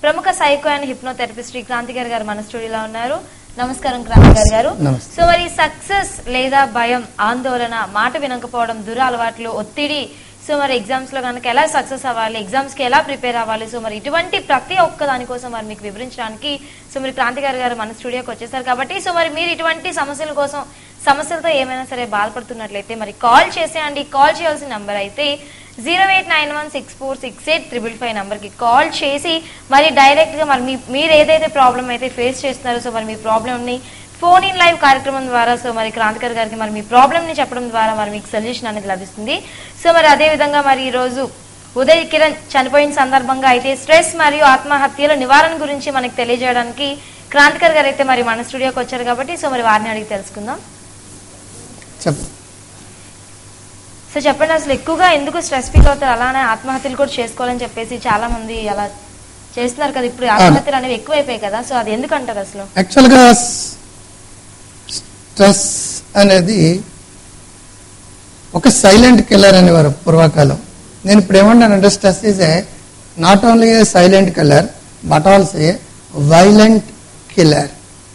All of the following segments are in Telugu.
ప్రముఖ psycho and hypnotherapist Shri Kranti గారు గారు మన స్టూడియోలో ఉన్నారు నమస్కారం క్రాంతి గారు గారు నమస్తే. సో మరి సక్సెస్ లేదా భయం ఆందోళన మాట వినకపోవడం దుర అలవాట్లు ఒత్తిడి సో మరి ఎగ్జామ్స్ లో కనుక ఎలా సక్సెస్ అవ్వాలి ఎగ్జామ్స్ కి ఎలా ప్రిపేర్ అవ్వాలి సో మరి ఇటువంటి ప్రతి ఒక్క దానికోసం మరి మీకు వివరించడానికి సో మరి క్రాంతి గారు గారు మన స్టూడియోకి వచ్చేసారు కాబట్టి సో మరి మీరు ఇటువంటి సమస్యల కోసం సమస్యలతో ఏమైనా సరే బాధపడుతున్నట్లయితే మరి కాల్ చేసేయండి కాల్ చేయాల్సిన నంబర్ అయితే zero eight nine one six four six eight triple five నెంబర్కి కాల్ చేసి మరి డైరెక్ట్గా మరి మీ మీరు ఏదైతే ప్రాబ్లం అయితే ఫేస్ చేస్తున్నారో సో మరి మీ ప్రాబ్లమ్ని ఫోన్ ఇన్ లైవ్ కార్యక్రమం ద్వారా సో మరి క్రాంతికర్ గారికి మరి మీ ప్రాబ్లమ్ని చెప్పడం ద్వారా మరి మీకు సొల్యూషన్ అనేది లభిస్తుంది సో మరి అదే విధంగా మరి ఈరోజు ఉదయ్ కిరణ్ చనిపోయిన సందర్భంగా అయితే స్ట్రెస్ మరియు ఆత్మహత్యల నివారణ గురించి మనకి తెలియజేయడానికి క్రాంతికర్ గారు అయితే మరి మన స్టూడియోకి వచ్చారు కాబట్టి సో మరి వారిని అడిగి తెలుసుకుందాం చెప్పు సో చెప్పండి అసలు ఎక్కువగా ఎందుకు స్ట్రెస్ ఫీల్ అవుతారు అలానే ఆత్మహత్యలు కూడా చేసుకోవాలని చెప్పేసి చాలా మంది అలా చేస్తున్నారు కదా ఇప్పుడు ఆత్మహత్యలు అనేవి ఎక్కువైపోయాయి కదా సో అది ఎందుకు అంటారు అసలు యాక్చువల్గా స్ట్రెస్ అనేది ఒక సైలెంట్ కిల్లర్ అనేవారు పూర్వకాలం నేను ఇప్పుడు ఏమంటానంటే stress is a not only a silent killer but also a violent killer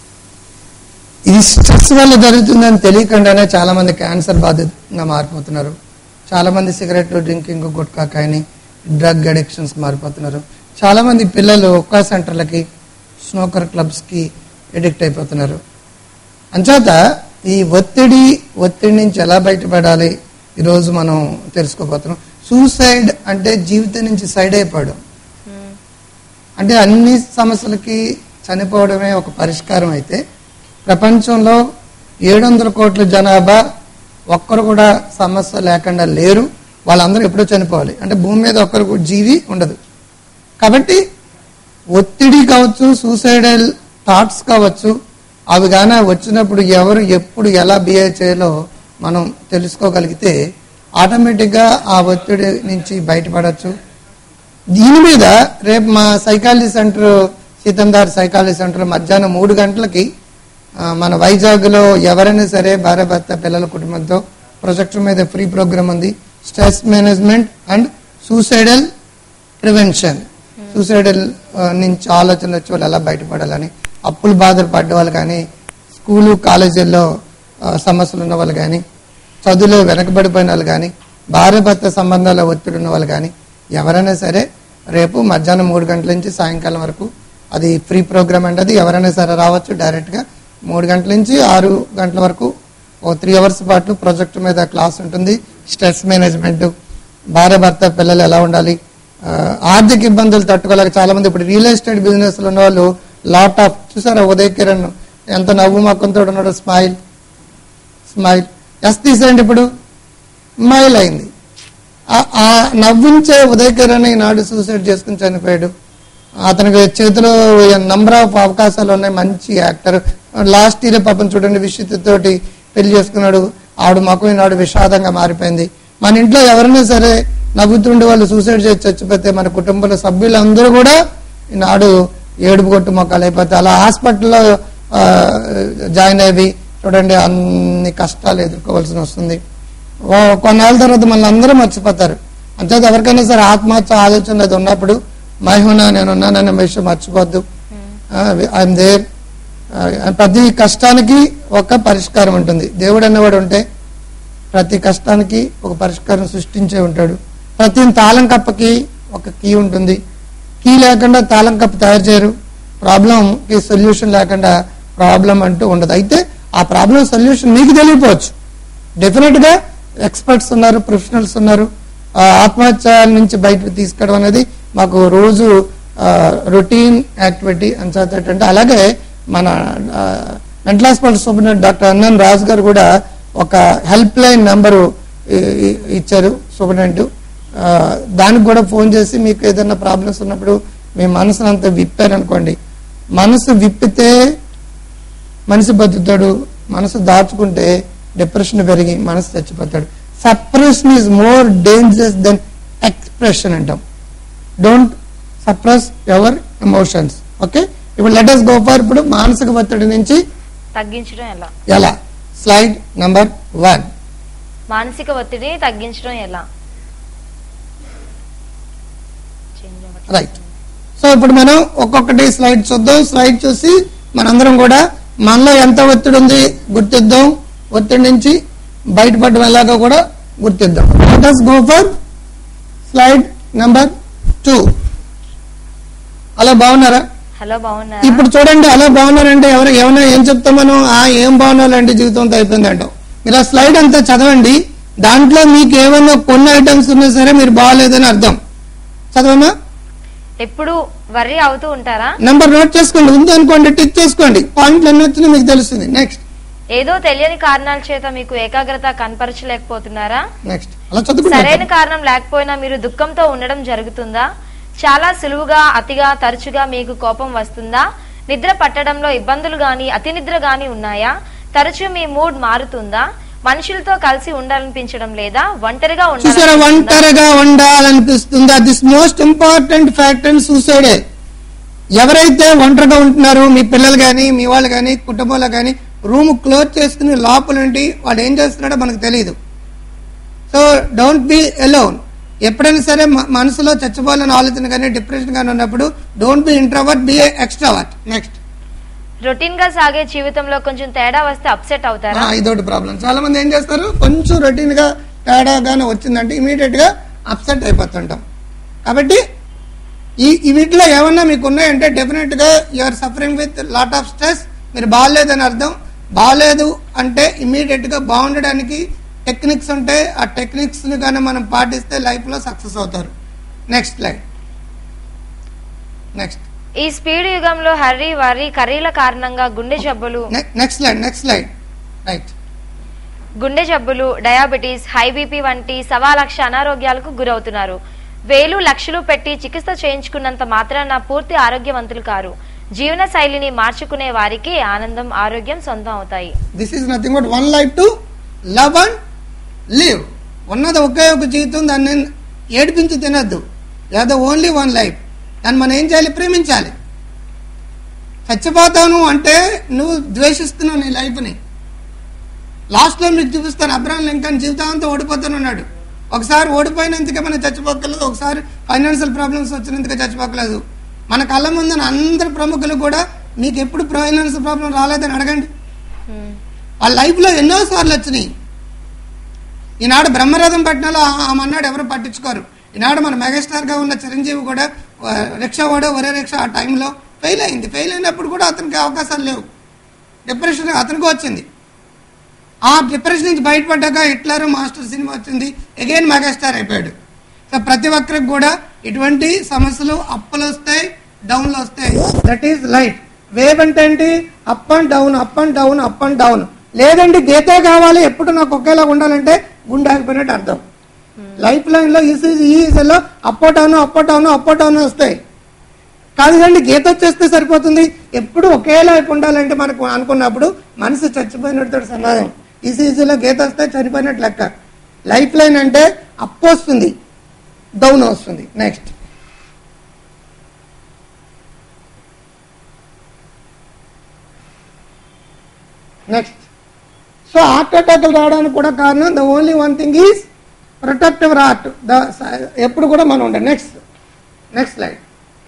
ఇది స్ట్రెస్ వల్ల జరుగుతుందని తెలియకుండానే చాలా మంది క్యాన్సర్ బాధితంగా మారిపోతున్నారు చాలా మంది సిగరెట్ డ్రింకింగ్ గుట్కా కాయని డ్రగ్ అడిక్షన్స్ మారిపోతున్నారు చాలా మంది పిల్లలు ఒక్క సెంటర్లకి స్నోకర్ క్లబ్స్కి ఎడిక్ట్ అయిపోతున్నారు అంచేత ఈ ఒత్తిడి ఒత్తిడి నుంచి ఎలా బయటపడాలి ఈరోజు మనం తెలుసుకోబోతున్నాం సూసైడ్ అంటే జీవితం నుంచి సైడ్ అయిపోవడం అంటే అన్ని సమస్యలకి చనిపోవడమే ఒక పరిష్కారం అయితే ప్రపంచంలో ఏడు వందల కోట్ల జనాభా ఒక్కరు కూడా సమస్య లేకుండా లేరు వాళ్ళందరూ ఎప్పుడో చనిపోవాలి అంటే భూమి మీద ఒక్కరు కూడా జీవి ఉండదు కాబట్టి ఒత్తిడి కావచ్చు సూసైడల్ థాట్స్ కావచ్చు అవి గాన వచ్చినప్పుడు ఎవరు ఎప్పుడు ఎలా బిహేవ్ చేయాలో మనం తెలుసుకోగలిగితే ఆటోమేటిక్గా ఆ ఒత్తిడి నుంచి బయటపడవచ్చు దీని మీద రేపు మా psychology centre Seethammadhara psychology centre మధ్యాహ్నం మూడు గంటలకి ఆ, మన వైజాగ్లో ఎవరైనా సరే భార్య భర్త పిల్లల కుటుంబంతో ప్రొజెక్టర్ మీద ఫ్రీ ప్రోగ్రామ్ ఉంది stress management and suicidal prevention suicidal నుంచి ఆలోచన వచ్చి వాళ్ళు ఎలా బయటపడాలని అప్పులు బాధలు పడ్డ వాళ్ళు కానీ స్కూలు కాలేజీల్లో ఆ, సమస్యలు ఉన్న వాళ్ళు కానీ చదువులో వెనకబడిపోయిన వాళ్ళు కానీ భార్య భర్త సంబంధాల ఒత్తిడి ఉన్న వాళ్ళు కానీ ఎవరైనా సరే రేపు మధ్యాహ్నం మూడు గంటల నుంచి సాయంకాలం వరకు అది ఫ్రీ ప్రోగ్రామ్ అండి అది ఎవరైనా సరే రావచ్చు డైరెక్ట్గా మూడు గంటల నుంచి ఆరు గంటల వరకు ఓ త్రీ అవర్స్ పాటు ప్రాజెక్ట్ మీద క్లాస్ ఉంటుంది స్ట్రెస్ మేనేజ్మెంట్ భార్య భర్త పిల్లలు ఎలా ఉండాలి ఆ, ఆర్థిక ఇబ్బందులు తట్టుకోలేక చాలా మంది ఇప్పుడు రియల్ ఎస్టేట్ బిజినెస్ లో ఉన్న వాళ్ళు లాట్ ఆఫ్ చూసారా ఉదయ్ కిరణ్ ఎంత నవ్వు మొక్కంతో ఉన్నాడు స్మైల్ స్మైల్ ఎస్ తీసేయండి ఇప్పుడు స్మైల్ అయింది ఆ- ఆ నవ్వించే ఉదయ్ కిరణ్ ఈనాడు సూసైడ్ చేసుకుని చనిపోయాడు అతనికి చేతిలో నంబర్ ఆఫ్ అవకాశాలు ఉన్నాయి మంచి యాక్టర్ లాస్ట్ ఇయర్ పాపం చూడండి విషితతోటి పెళ్లి చేసుకున్నాడు ఆవిడ మొఖం ఈనాడు విషాదంగా మారిపోయింది మన ఇంట్లో ఎవరైనా సరే నవ్వుతుండే వాళ్ళు సూసైడ్ చేసి చచ్చిపోతే మన కుటుంబంలో సభ్యులందరూ కూడా ఈనాడు ఏడుపు కొట్టు మొక్కలు అయిపోతే అలా హాస్పిటల్లో ఆ, జాయిన్ అయ్యి చూడండి అన్ని కష్టాలు ఎదుర్కోవాల్సి వస్తుంది ఓ కొన్నాళ్ళ తర్వాత మళ్ళీ అందరూ మర్చిపోతారు అంతేత ఎవరికైనా సరే ఆత్మహత్య ఆలోచన అది ఉన్నప్పుడు మహిమన నేను ఉన్నాననే విషయం మర్చిపోద్దు ఐఎమ్ దేర్ ప్రతి కష్టానికి ఒక పరిష్కారం ఉంటుంది దేవుడు అనేవాడు ఉంటే ప్రతి కష్టానికి ఒక పరిష్కారం సృష్టించే ఉంటాడు ప్రతి తాళం కప్పకి ఒక కీ ఉంటుంది కీ లేకుండా తాళం కప్ప తయారు చేయరు ప్రాబ్లంకి సొల్యూషన్ లేకుండా ప్రాబ్లం అంటూ ఉండదు అయితే ఆ ప్రాబ్లం సొల్యూషన్ మీకు తెలియపోవచ్చు డెఫినెట్ గా ఎక్స్పర్ట్స్ ఉన్నారు ప్రొఫెషనల్స్ ఉన్నారు ఆ ఆత్మహత్య నుంచి బయటకు తీసుకురావడం అనేది మాకు రోజు రొటీన్ యాక్టివిటీ అంటే అలాగే మన mental hospital superintendent doctor Annan Raju గారు కూడా ఒక హెల్ప్ లైన్ నెంబరు ఇచ్చారు సూపరింటెండెంట్ ఆ, దానికి కూడా ఫోన్ చేసి మీకు ఏదైనా ప్రాబ్లమ్స్ ఉన్నప్పుడు మీ మనసును అంతా విప్పారనుకోండి మనసు విప్పితే మనిషి బతుకుతాడు మనసు దాచుకుంటే డిప్రెషన్ పెరిగి మనసు చచ్చిపోతాడు suppression is more dangerous than expression అంటాం don't suppress ever emotions okay ఇప్పుడు లెటర్స్ గో ఫర్ ఇప్పుడు మానసిక ఒత్తిడి నుంచి తగ్గించడం ఎలా ఎలా స్లైడ్ నంబర్ వన్ మానసిక ఒత్తిడిని తగ్గించడం ఎలా Change అవ్వట్లేదు. రైట్ సో ఇప్పుడు మనం ఒక్కొక్కటి స్లైడ్ చూద్దాం స్లైడ్ చూసి మనందరం కూడా మనలో ఎంత ఒత్తిడి ఉంది గుర్తిద్దాం ఒత్తిడి నుంచి బయటపడడం ఎలాగో కూడా గుర్తిద్దాం let go for slide number two అలా బాగున్నారా హలో బాగున్నారా ఇప్పుడు చూడండి అలా బాగున్నారంటే ఎవరు ఏమైనా ఏం చెప్తాం మనం ఆ ఏం బాగున్నారంటే జీవితంతో అయిపోయింది అంటాం మీరు ఆ స్లైడ్ అంతా చదవండి దాంట్లో మీకు ఏమైనా కొన్ని ఐటమ్స్ ఉన్నా సరే మీరు బాగాలేదని అర్థం చదవమా ఎప్పుడు వర్రీ అవుతూ ఉంటారా నెంబర్ నోట్ చేసుకోండి ఉంది అనుకోండి టిక్ చేసుకోండి పాయింట్లు ఎన్ని వచ్చినా మీకు తెలుస్తుంది నెక్స్ట్ ఏదో తెలియని కారణాల చేత మీకు ఏకాగ్రత కనపరచలేకపోతున్నారా నెక్స్ట్ అలా చదువుకుంటారు సరైన కారణం లేకపోయినా మీరు దుఃఖంతో ఉండడం జరుగుతుందా చాలా సులువుగా అతిగా తరచుగా మీకు కోపం వస్తుందా నిద్ర పట్టడంలో ఇబ్బందులు గాని అతి నిద్ర గాని ఉన్నాయా తరచూ మీ మూడ్ మారుతుందా మనుషులతో కలిసి ఉండాలనిపించడం లేదా ఒంటరిగా చూసారా ఉండాలనిపిస్తుందా? ఒంటరిగా ఉండాలనిపిస్తుంది this most important factor in సూసైడే ఎవరైతే ఒంటరిగా ఉంటున్నారో మీ పిల్లలు కానీ మీ వాళ్ళు కానీ కుటుంబంలో కానీ రూమ్ క్లోజ్ చేసుకుని లోపల ఉండి వాడు ఏం చేస్తున్నాడో మనకు తెలియదు సో డోంట్ బి అలోన్ ఎప్పుడైనా సరే మ- మనసులో చచ్చిపోవాలని ఆలోచన కానీ డిప్రెషన్ కానీ ఉన్నప్పుడు don't be introvert be extrovert next routine గా సాగే జీవితంలో కొంచెం తేడా వస్తే అప్సెట్ అవుతారా ఇదొకటి ప్రాబ్లం చాలా మంది ఏం చేస్తారు కొంచెం రొటీన్ గా తేడాగానే వచ్చిందంటే ఇమీడియట్ గా అప్సెట్ అయిపోతుంటాం కాబట్టి ఈ ఈ వీటిలో ఏమన్నా మీకు ఉన్నాయంటే డెఫినెట్ గా you're suffering with lot of stress మీరు బాగాలేదని అర్థం బాగాలేదు అంటే ఇమీడియట్ గా బాగుండడానికి టెక్నిక్స్ ఉంటాయి ఆ టెక్నిక్స్ ని కానీ మనం పాటిస్తే లైఫ్ లో సక్సెస్ అవుతారు నెక్స్ట్ లైన్ నెక్స్ట్ ఈ స్పీడ్ యుగంలో హర్రీ వర్రీ కర్రీల కారణంగా గుండె జబ్బులు next line next line right గుండె జబ్బులు డయాబెటీస్ హై బీపీ వంటి సవా లక్ష అనారోగ్యాలకు గురవుతున్నారు వేలు లక్షలు పెట్టి చికిత్స చేయించుకున్నంత మాత్రాన పూర్తి ఆరోగ్యవంతులు కారు జీవన శైలిని మార్చుకునే వారికి ఆనందం ఆరోగ్యం సొంతం అవుతాయి this is nothing but one life to love and live ఉన్నది ఒకే ఒక జీవితం దాన్ని ఏడిపించి తినద్దు లేదా ఓన్లీ వన్ లైఫ్ దాన్ని మనం ఏం చేయాలి ప్రేమించాలి చచ్చిపోతాను అంటే నువ్వు ద్వేషిస్తున్నావు నీ లైఫ్ని లాస్ట్లో మీకు చూపిస్తాను అబ్రాహం లింకన్ జీవితాంతం ఓడిపోతానున్నాడు ఒకసారి ఓడిపోయినందుకే మనం చచ్చిపోకలేదు ఒకసారి ఫైనాన్షియల్ ప్రాబ్లమ్స్ వచ్చినందుకే చచ్చిపోకలేదు మన కళ్ళ ముందున అందరు ప్రముఖులు కూడా మీకు ఎప్పుడు ఫైనాన్షియల్ ప్రాబ్లం రాలేదని అడగండి వాళ్ళ లైఫ్లో ఎన్నో సార్లు వచ్చినాయి ఈనాడు బ్రహ్మరథం పట్టినలో ఆమె అన్నాడు ఎవరు పట్టించుకోరు ఈనాడు మన మెగాస్టార్గా ఉన్న చిరంజీవి కూడా ఆ, రిక్షా వాడో ఒరే రిక్షా ఆ టైంలో ఫెయిల్ అయింది ఫెయిల్ అయినప్పుడు కూడా అతనికి అవకాశాలు లేవు డిప్రెషన్ అతనికి వచ్చింది ఆ డిప్రెషన్ నుంచి బయటపడ్డాక హిట్లర్ మాస్టర్ సినిమా వచ్చింది అగైన్ మెగాస్టార్ అయిపోయాడు సో ప్రతి ఒక్కరికి కూడా ఇటువంటి సమస్యలు అప్పులు వస్తాయి డౌన్లు వస్తాయి దట్ ఈస్ లైఫ్ వేవ్ అంటే ఏంటి up and down up and down up and down లేదండి గీతే కావాలి ఎప్పుడు నాకు ఒకేలా ఉండాలంటే గుండె ఆగిపోయినట్టు అర్థం లైఫ్ లైన్ లో ఈసీలో up down up down up down వస్తాయి కాదండి గీత వచ్చేస్తే సరిపోతుంది ఎప్పుడు ఒకేలా ఉండాలంటే మనకు అనుకున్నప్పుడు మనసు చచ్చిపోయినట్టు సమాధానం ఈసీజీలో గీత వస్తే చనిపోయినట్టు లెక్క లైఫ్ లైన్ అంటే అప్ వస్తుంది డౌన్ వస్తుంది నెక్స్ట్ నెక్స్ట్ సో హార్ట్ అటాక్లు రావడానికి కూడా కారణం the only one thing is protective heart the ఎప్పుడు కూడా మనం ఉండే నెక్స్ట్ నెక్స్ట్ లైట్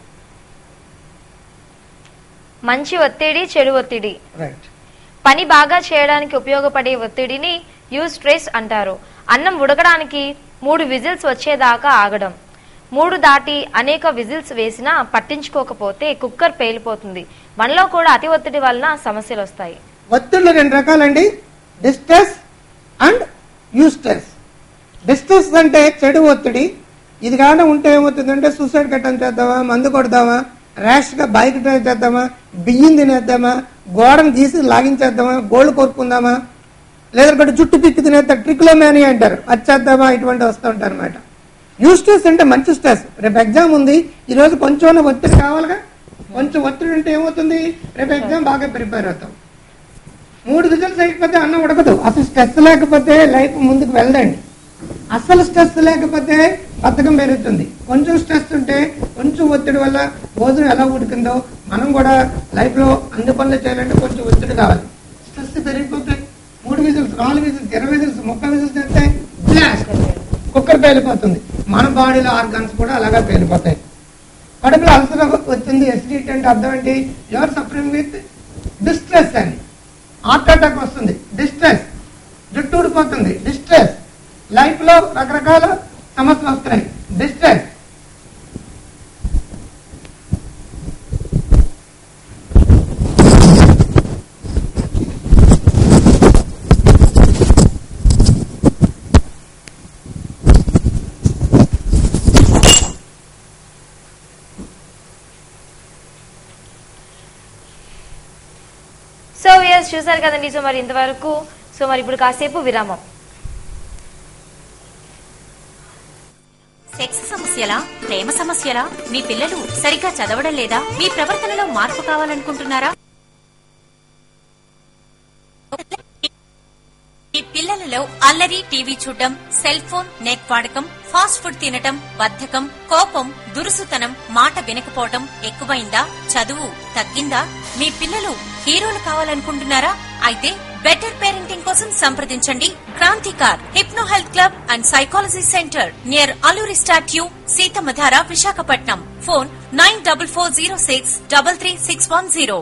మంచి ఒత్తిడి చెడు ఒత్తిడి రైట్ పని బాగా చేయడానికి ఉపయోగపడే ఒత్తిడిని యూజ్ స్ట్రెస్ అంటారు అన్నం ఉడకడానికి మూడు విజిల్స్ వచ్చేదాకా ఆగడం మూడు దాటి అనేక విజిల్స్ వేసినా పట్టించుకోకపోతే కుక్కర్ పేలిపోతుంది మనలో కూడా అతి ఒత్తిడి వలన సమస్యలు వస్తాయి ఒత్తిళ్ళు రెండు రకాలండి డిస్ట్రెస్ అండ్ యూస్ట్రెస్ డిస్ట్రెస్ అంటే చెడు ఒత్తిడి ఇది కానీ ఉంటే ఏమవుతుందంటే సూసైడ్ కట్టం చేద్దామా మందు కొడదామా ర్యాష్ గా బైక్ డ్రైవ్ చేద్దామా బియ్యం తినేద్దామా గోడను గీసి లాగించేద్దామా గోల్డ్ కోరుకుందామా లేదంటే జుట్టు పిక్కి తినేద్దా ట్రిక్లో మేనీ అంటారు అది చేద్దామా ఇటువంటి వస్తూ ఉంటారు అనమాట యూస్ట్రెస్ అంటే మంచి స్ట్రెస్ రేపు ఎగ్జామ్ ఉంది ఈ రోజు కొంచెం ఒత్తిడి కావాలిగా కొంచెం ఒత్తిడి ఉంటే ఏమవుతుంది రేపు ఎగ్జామ్ బాగా ప్రిపేర్ అవుతాం మూడు విజిల్స్ అయిపోతే అన్నం ఉడకదు అసలు స్ట్రెస్ లేకపోతే లైఫ్ ముందుకు వెళ్ళదండి అసలు స్ట్రెస్ లేకపోతే బద్ధకం పెరుగుతుంది కొంచెం స్ట్రెస్ ఉంటే కొంచెం ఒత్తిడి వల్ల భోజనం ఎలా ఉడికిందో మనం కూడా లైఫ్ లో అన్ని పనులు చేయాలంటే కొంచెం ఒత్తిడి కావాలి స్ట్రెస్ పెరిగిపోతాయి మూడు విజిల్స్ నాలుగు విజిల్స్ ఇరవై విజిల్స్ ముప్పై విజిల్స్ చేస్తే బ్లాస్ట్ కుక్కర్ పేలిపోతుంది మన బాడీలో ఆర్గాన్స్ కూడా అలాగా పేలిపోతాయి కడుపులో అల్సర్ వచ్చింది ఎసిడిటీ అంటే అర్థం ఏంటి ఎవరు సఫరింగ్ విత్ డిస్ట్రెస్ అని హార్ట్ అటాక్ వస్తుంది డిస్ట్రెస్ జుట్టు ఊడిపోతుంది డిస్ట్రెస్ లైఫ్ లో రకరకాల సమస్యలు వస్తున్నాయి డిస్ట్రెస్ సో వియర్స్ చూసారు కదండి సో మరి ఇంతవరకు సో మరి ఇప్పుడు కాసేపు విరామం సెక్స్ సమస్యలా ప్రేమ సమస్యలా మీ పిల్లలు సరిగ్గా చదవడం లేదా మీ ప్రవర్తనలో మార్పు కావాలనుకుంటున్నారా మీ పిల్లలలో అల్లరి టీవీ చూడడం సెల్ ఫోన్ నెట్ వాడకం ఫాస్ట్ ఫుడ్ తినటం బద్ధకం కోపం దురుసుతనం మాట వినకపోవటం ఎక్కువైందా చదువు తగ్గిందా మీ పిల్లలు హీరోలు కావాలనుకుంటున్నారా అయితే బెటర్ పేరెంటింగ్ కోసం సంప్రదించండి Kranthikar hypno health club and psychology centre near Alluri statue సీతమధార Visakhapatnam phone nine double four zero six double three six one zero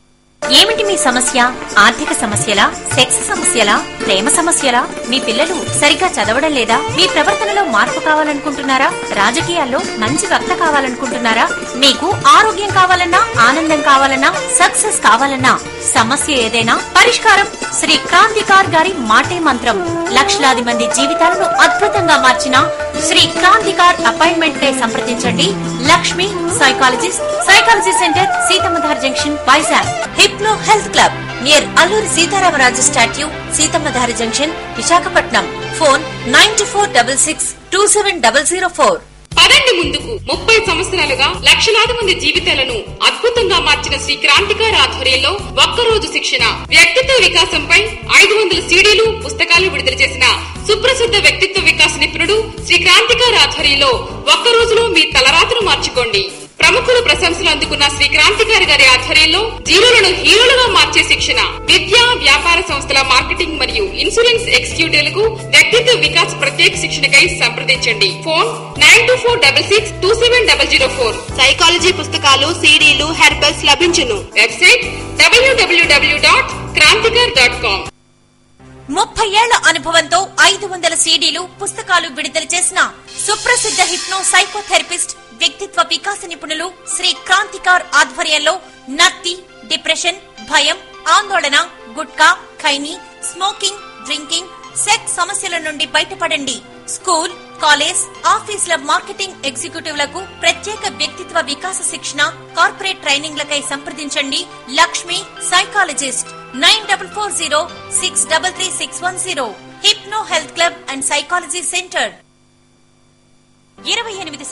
ఏమిటి మీ సమస్య ఆర్థిక సమస్యలా సెక్స్ సమస్యలా ప్రేమ సమస్యలా మీ పిల్లలు సరిగ్గా చదవడం లేదా మీ ప్రవర్తనలో మార్పు కావాలనుకుంటున్నారా రాజకీయాల్లో మంచి వక్త కావాలనుకుంటున్నారా మీకు ఆరోగ్యం కావాలన్నా ఆనందం కావాలన్నా సక్సెస్ కావాలన్నా సమస్య ఏదైనా పరిష్కారం శ్రీ క్రాంతికార్ గారి మాటే మంత్రం లక్షలాది మంది జీవితాలను అద్భుతంగా మార్చిన శ్రీ క్రాంతికార్ అపాయింట్మెంట్ డే సంప్రదించండి Lakshmi psychologist psychology centre Seethammadhara junction Vizag hypno health club near Alluri Sitaramaraju statue Seethammadhara junction Visakhapatnam phone nine two four double six two seven double zero four పదండి ముందుకు ముప్పై సంవత్సరాలుగా లక్షలాది మంది జీవితాలను అద్భుతంగా మార్చిన శ్రీ క్రాంతికారి ఆధ్వర్యంలో ఒక్కరోజు శిక్షణ వ్యక్తిత్వ వికాసంపై ఐదు వందల సీడీలు పుస్తకాలు విడుదల చేసిన సుప్రసిద్ధ వ్యక్తిత్వ వికాస నిపుణుడు శ్రీ క్రాంతికారి ఆధ్వర్యంలో ఒక్క రోజులో మీ తలరాతను మార్చుకోండి ప్రముఖుల ప్రశంసలు అందుకున్న శ్రీ క్రాంతికారి గారి ఆధ్వర్యంలో జీరోలను హీరోలుగా మార్చే శిక్షణ విద్యా వ్యాపార సంస్థల మార్కెటింగ్ మరియు ఇన్సూరెన్స్ ఎగ్జిక్యూటివ్లకు వ్యక్తిత్వ వికాస్ ప్రత్యేక శిక్షణకై సంప్రదించండి phone nine two four double six two seven double zero four psychology పుస్తకాలు సీడీలు హెర్బల్స్ లభించును వెబ్సైట్ డబ్ల్యూడబ్ల్యూడబ్ల్యూ డాట్ క్రాంతికర్ డాట్ కామ్ ముప్పై ఏళ్ల అనుభవంతో ఐదు వందల సీడీలు పుస్తకాలు విడుదల చేసిన సుప్రసిద్ధ హిప్నో సైకోథెరపిస్ట్ వ్యక్తిత్వ వికాస నిపుణులు శ్రీ క్రాంతికార్ ఆధ్వర్యంలో నత్తి డిప్రెషన్ భయం ఆందోళన gutka khaini smoking drinking sex సమస్యల నుండి బయటపడండి స్కూల్ కాలేజ్ ఆఫీసుల మార్కెటింగ్ ఎగ్జిక్యూటివ్లకు ప్రత్యేక వ్యక్తిత్వ వికాస శిక్షణ కార్పొరేట్ ట్రైనింగ్లకై సంప్రదించండి Lakshmi psychologist nine double four zero six double three six one zero hypno health club and psychology centre ఇరవై ఎనిమిది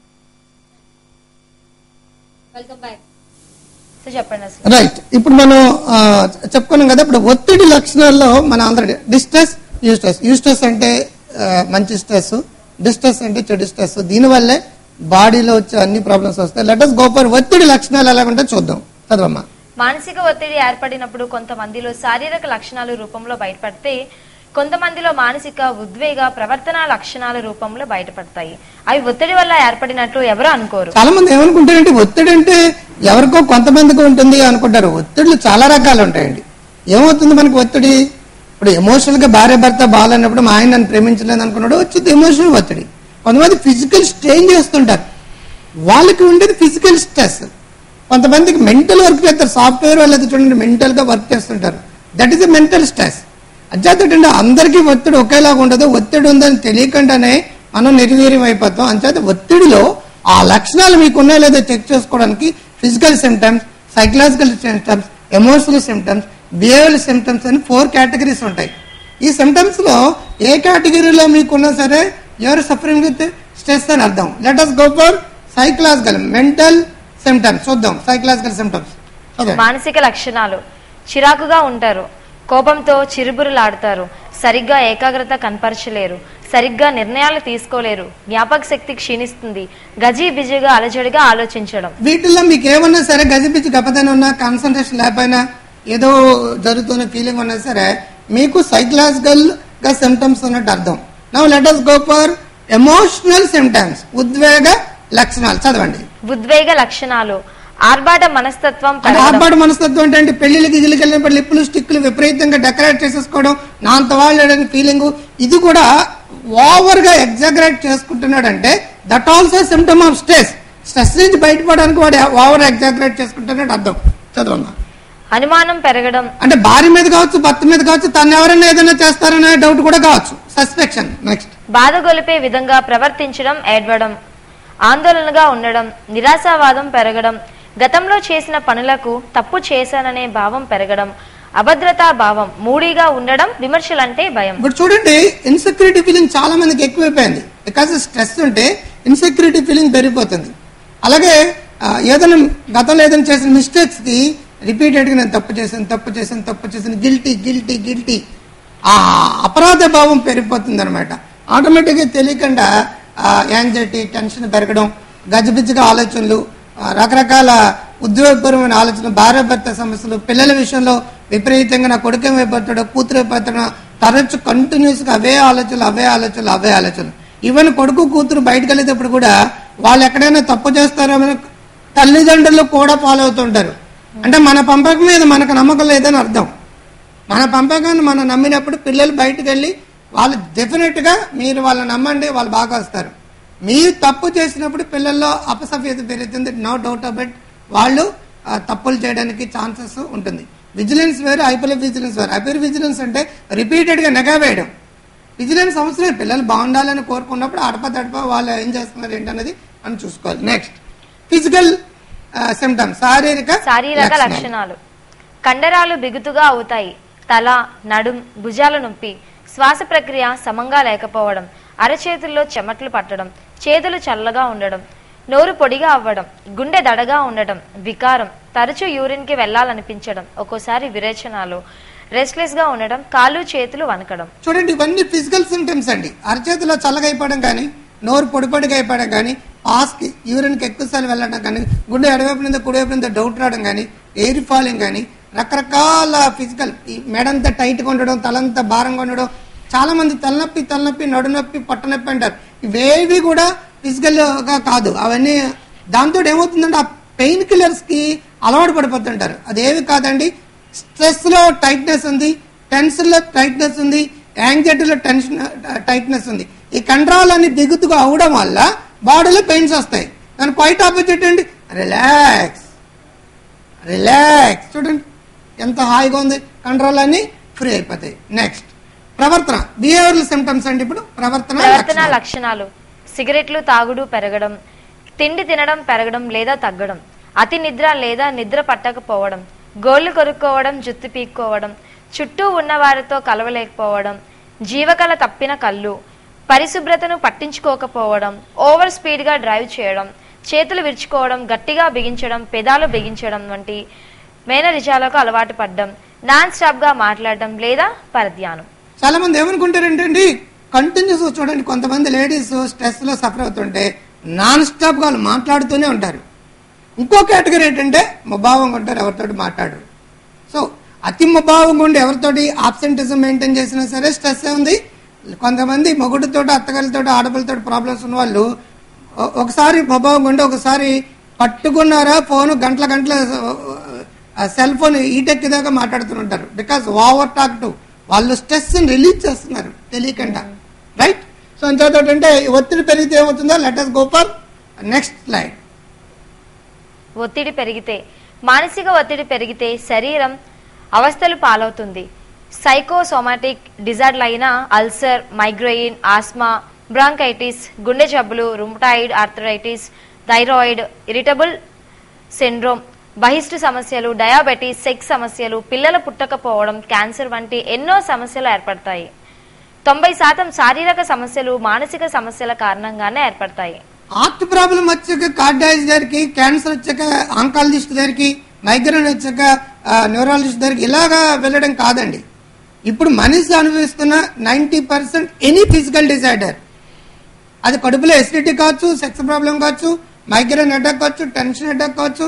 వెల్కమ్ బ్యాక్ సో చెప్పండి అసలు రైట్ ఇప్పుడు మనం ఆ, చెప్పుకున్నాం కదా ఇప్పుడు ఒత్తిడి లక్షణాల్లో మన అందరి డిస్ట్రెస్ యూస్ట్రెస్ యూస్ట్రెస్ అంటే ఆ, మంచి స్ట్రెస్ డిస్ట్రెస్ అంటే చెడు స్ట్రెస్ దీనివల్లే బాడీలో వచ్చే అన్ని ప్రాబ్లమ్స్ వస్తాయి లెట్ అస్ గో ఫర్ ఒత్తిడి లక్షణాలు ఎలాగుంటే చూద్దాం చదవమ్మా మానసిక ఒత్తిడి ఏర్పడినప్పుడు కొంతమందిలో శారీరక లక్షణాలు రూపంలో బయటపడితే కొంతమందిలో మానసిక ఉద్వేగ ప్రవర్తన లక్షణాల రూపంలో బయటపడతాయి అవి ఒత్తిడి వల్ల ఏర్పడినట్లు ఎవరు అనుకోరు చాలా మంది ఏమనుకుంటారంటే ఒత్తిడి అంటే ఎవరికో కొంతమందికి ఉంటుంది అనుకుంటారు ఒత్తిడిలు చాలా రకాలు ఉంటాయండి ఏమవుతుంది మనకి ఒత్తిడి ఇప్పుడు ఎమోషనల్ గా భార్య భర్త బాగాలన్నప్పుడు మా ఆయన నన్ను ప్రేమించలేదు అనుకున్నాడు వచ్చింది ఎమోషనల్ ఒత్తిడి కొంతమంది ఫిజికల్ స్ట్రెయిన్ చేస్తుంటారు వాళ్ళకి ఉండేది ఫిజికల్ స్ట్రెస్ కొంతమందికి మెంటల్ వర్క్ చేస్తారు సాఫ్ట్వేర్ వాళ్ళు అయితే చూడండి మెంటల్ గా వర్క్ చేస్తుంటారు that is a mental stress అంచేతంటే అందరికీ ఒత్తిడి ఒకేలాగా ఉండదు ఒత్తిడి ఉందని తెలియకుండానే మనం నిర్వీర్యం అయిపోతాం అంచేత ఒత్తిడిలో ఆ లక్షణాలు మీకు ఉన్నాయో లేదో చెక్ చేసుకోవడానికి physical symptoms psychological symptoms emotional symptoms behaviour symptoms అని ఫోర్ కేటగిరీస్ ఉంటాయి ఈ సిమ్టమ్స్ లో ఏ కేటగిరీలో మీకున్నా సరే యూఆర్ సఫరింగ్ విత్ స్ట్రెస్ అని అర్థం let us go for psychological mental symptoms చూద్దాం సైకలాజికల్ సిమ్టమ్స్ చదవండి మానసిక లక్షణాలు చిరాకుగా ఉంటారు కోపంతో చిరుబురులాడతారు సరిగ్గా ఏకాగ్రత కనపరచలేరు సరిగ్గా నిర్ణయాలు తీసుకోలేరు జ్ఞాపక శక్తి క్షీణిస్తుంది గజీ బిజీగా అలజడిగా ఆలోచించడం వీటిల్లో మీకు ఏమన్నా సరే గజిబిజి గపదన ఉన్నా కాన్సన్ట్రేషన్ లేకపోయినా ఏదో జరుగుతున్న ఫీలింగ్ ఉన్నా సరే మీకు సైకలాజికల్ గా సిమ్టమ్స్ ఉన్నట్టు అర్థం now let us go for emotional symptoms ఉద్వేగ లక్షణాలు చదవండి ఉద్వేగ లక్షణాలు ఆర్భాట మనస్తత్వం అంటే పెరగడం. ఆర్భాట మనస్తత్వం అంటే అంటే పెళ్లిళ్ళకి గిల్లికి వెళ్ళినప్పుడు లిప్పులు స్టిక్లు విపరీతంగా డెకరేట్ చేసేసుకోవడం నా అంత వాళ్ళు ఫీలింగ్ ఇది కూడా ఓవర్ గా ఎగ్జాగరేట్ చేసుకుంటున్నాడంటే that also symptom of stress stress నుంచి బయటపడడానికి వాడు ఓవర్ ఎగ్జాగరేట్ చేసుకుంటున్నాడు అర్థం చదవమ్మా అనుమానం పెరగడం అంటే భార్య మీద కావచ్చు భర్త మీద కావచ్చు తను ఎవరైనా ఏదైనా చేస్తారనే డౌట్ కూడా కావచ్చు సస్పెక్షన్ నెక్స్ట్ బాధ గొలిపే విధంగా ప్రవర్తించడం ఏడ్వడం ఆందోళనగా ఉండడం నిరాశావాదం పెరగడం గతంలో చేసిన పనులకు తప్పు చేశాననే భావం పెరగడం అభద్రతా భావం మూడీగా ఉండడం విమర్శలంటే భయం ఇప్పుడు చూడండి ఇన్సెక్యూరిటీ ఫీలింగ్ చాలా మందికి ఎక్కువైపోయింది బికాస్ స్ట్రెస్ ఉంటే ఇన్సెక్యూరిటీ ఫీలింగ్ పెరిగిపోతుంది అలాగే ఆ, ఏదైనా గతంలో ఏదైనా చేసిన మిస్టేక్స్ కి రిపీటెడ్ గా నేను తప్పు చేశాను తప్పు చేశాను తప్పు చేశాను గిల్టీ గిల్టీ గిల్టీ ఆ అపరాధ భావం పెరిగిపోతుంది అనమాట ఆటోమేటిక్గా తెలియకుండా యాంగ్జైటీ టెన్షన్ పెరగడం గజిబిజిగా ఆలోచనలు ఆ, రకరకాల ఉద్యోగపరమైన ఆలోచనలు భార్య భర్త సమస్యలు పిల్లల విషయంలో విపరీతంగా నా కొడుకు ఏమైపోతాడో కూతురు అయిపోతాడో తరచు కంటిన్యూస్ గా అవే ఆలోచనలు అవే ఆలోచనలు అవే ఆలోచనలు ఈవెన్ కొడుకు కూతురు బయటకు వెళ్ళేటప్పుడు కూడా వాళ్ళు ఎక్కడైనా తప్పు చేస్తారో తల్లిదండ్రులు కూడా ఫాలో అవుతుంటారు అంటే మన పంపకం మీద మనకు నమ్మకం లేదని అర్థం మన పంపకాన్ని మనం నమ్మినప్పుడు పిల్లలు బయటకు వెళ్ళి వాళ్ళు డెఫినెట్ గా మీరు వాళ్ళని నమ్మండి వాళ్ళు బాగా వస్తారు మీరు తప్పు చేసినప్పుడు పిల్లల్లో అపసభ్యత పెరుగుతుంది నో డౌట్ అబౌట్ వాళ్ళు ఆ, తప్పులు చేయడానికి ఛాన్సెస్ ఉంటుంది విజిలెన్స్ వేరు హైపర్ విజిలెన్స్ వేరు హైపర్ విజిలెన్స్ అంటే రిపీటెడ్ గా నెగా వేయడం విజిలెన్స్ అవసరం పిల్లలు బాగుండాలని కోరుకున్నప్పుడు అడప తడప వాళ్ళు ఏం చేస్తున్నారు ఏంటన్నది మనం చూసుకోవాలి నెక్స్ట్ ఫిజికల్ సిమ్టమ్స్ శారీరక శారీరక లక్షణాలు. లక్షణాలు కండరాలు బిగుతుగా అవుతాయి తల నడుం భుజాల నొప్పి శ్వాస ప్రక్రియ సమంగా లేకపోవడం అరచేతుల్లో చెమట్లు పట్టడం చేతులు చల్లగా ఉండడం నోరు పొడిగా అవ్వడం గుండె దడగా ఉండడం వికారం తరచూ యూరిన్ కి వెళ్లాలనిపించడం ఒక్కోసారి విరేచనాలు రెస్ట్లెస్ గా ఉండడం కాళ్ళు చేతులు వణకడం చూడండి ఇవన్నీ ఫిజికల్ సిమ్టమ్స్ అండి అరచేతిలో చల్లగా అయిపోవడం కానీ నోరు పొడి పొడిగా అయిపోవడం కానీ పాస్కి యూరిన్కి ఎక్కువసార్లు వెళ్ళడం కానీ గుండె ఎడవైపు నుండి కుడివైపు నుండి డౌట్ రావడం కానీ ఎయిర్ ఫాలింగ్ కానీ రకరకాల ఫిజికల్ ఈ మెడంతా టైట్గా ఉండడం తలంతా భారంగా ఉండడం చాలా మంది తలనొప్పి తలనొప్పి నడునొప్పి పొట్టనొప్పి అంటారు ఇవేవి కూడా ఫిజికల్ గా కాదు అవన్నీ దాంతో ఏమవుతుందంటే ఆ పెయిన్ కిల్లర్స్ కి అలవాటు పడిపోతుంటారు అదేవి కాదండి స్ట్రెస్ లో టైట్నెస్ ఉంది టెన్షన్ లో టైట్నెస్ ఉంది యాంగ్జైటీలో టెన్షన్ టైట్నెస్ ఉంది ఈ కంట్రోల్ అన్ని దిగుతుగా అవడం వల్ల బాడీలో పెయిన్స్ వస్తాయి దాని క్వైట్ ఆపోజిట్ అండి రిలాక్స్ రిలాక్స్ చూడండి ఎంత హాయిగా ఉంది కంట్రోల్ అన్ని ఫ్రీ అయిపోతాయి నెక్స్ట్ ప్రవర్తన బిహేవియరల్ సిమ్టమ్స్ అండి ఇప్పుడు ప్రవర్తన ప్రవర్తన లక్షణాలు. లక్షణాలు సిగరెట్లు తాగుడు పెరగడం తిండి తినడం పెరగడం లేదా తగ్గడం అతి నిద్ర లేదా నిద్ర పట్టకపోవడం గోళ్లు కొరుక్కోవడం జుత్తు పీక్కోవడం చుట్టూ ఉన్న వారితో కలవలేకపోవడం జీవకళ తప్పిన కళ్ళు పరిశుభ్రతను పట్టించుకోకపోవడం ఓవర్ స్పీడ్ గా డ్రైవ్ చేయడం చేతులు విరుచుకోవడం గట్టిగా బిగించడం పెదాలు బిగించడం వంటి మేనరిజాలకు అలవాటు పడ్డం నాన్ స్టాప్ గా మాట్లాడడం లేదా పరధ్యానం చాలా మంది ఏమనుకుంటారంటే అండి కంటిన్యూస్ చూడండి కొంతమంది లేడీస్ స్ట్రెస్ లో సఫర్ అవుతుంటే నాన్ స్టాప్ గా వాళ్ళు మాట్లాడుతూనే ఉంటారు ఇంకో కేటగిరీ ఏంటంటే ముభావంగా ఉంటారు ఎవరితోటి మాట్లాడరు సో అతి ముభావంగా ఉండి ఎవరితోటి ఆబ్సెంటిజం మెయింటైన్ చేసినా సరే స్ట్రెస్ ఉంది కొంతమంది మొగుడితో అత్తగారితో ఆడపిల్లతో ప్రాబ్లమ్స్ ఉన్న వాళ్ళు ఒ- ఒకసారి ముభావంగా ఉండి ఒకసారి పట్టుకున్నారా ఫోన్ గంటల గంటల సెల్ ఫోన్ ఈటెక్కిదాకా మాట్లాడుతుంటారు బికాస్ ఓవర్ టాక్ టు వాళ్ళు స్ట్రెస్ రిలీజ్ చేస్తున్నారు తెలియకుండా రైట్ సో అంతేతో అంటే ఒత్తిడి పెరిగితే ఏమవుతుందో let's go for next slide ఒత్తిడి పెరిగితే మానసిక ఒత్తిడి పెరిగితే శరీరం అవస్థలు పాలవుతుంది సైకోసోమాటిక్ డిజార్డర్ అయిన అల్సర్ మైగ్రెయిన్ ఆస్మా బ్రాంకైటిస్ గుండె జబ్బులు rheumatoid arthritis thyroid irritable syndrome బహిష్టు సమస్యలు డయాబెటీస్ సెక్స్ సమస్యలు పిల్లలు పుట్టకపోవడం క్యాన్సర్ వంటి ఎన్నో సమస్యలు ఏర్పడతాయి తొంభై శాతం శారీరక సమస్యలు మానసిక సమస్యల కారణంగానే ఏర్పడతాయి హార్ట్ ప్రాబ్లం వచ్చాక కార్డియాలజీ దగ్గరికి క్యాన్సర్ వచ్చాక ఆంకాలజిస్ట్ దగ్గరికి మైగ్రేన్ వచ్చాక న్యూరాలజిస్ట్ దగ్గరికి ఇలాగా వెళ్ళడం కాదండి ఇప్పుడు మనిషి అనుభవిస్తున్న ninety percent any physical disorder అది కడుపులో ఎసిడిటీ కావచ్చు సెక్స్ ప్రాబ్లం కావచ్చు మైగ్రేన్ అటాక్ కావచ్చు టెన్షన్ అటాక్ కావచ్చు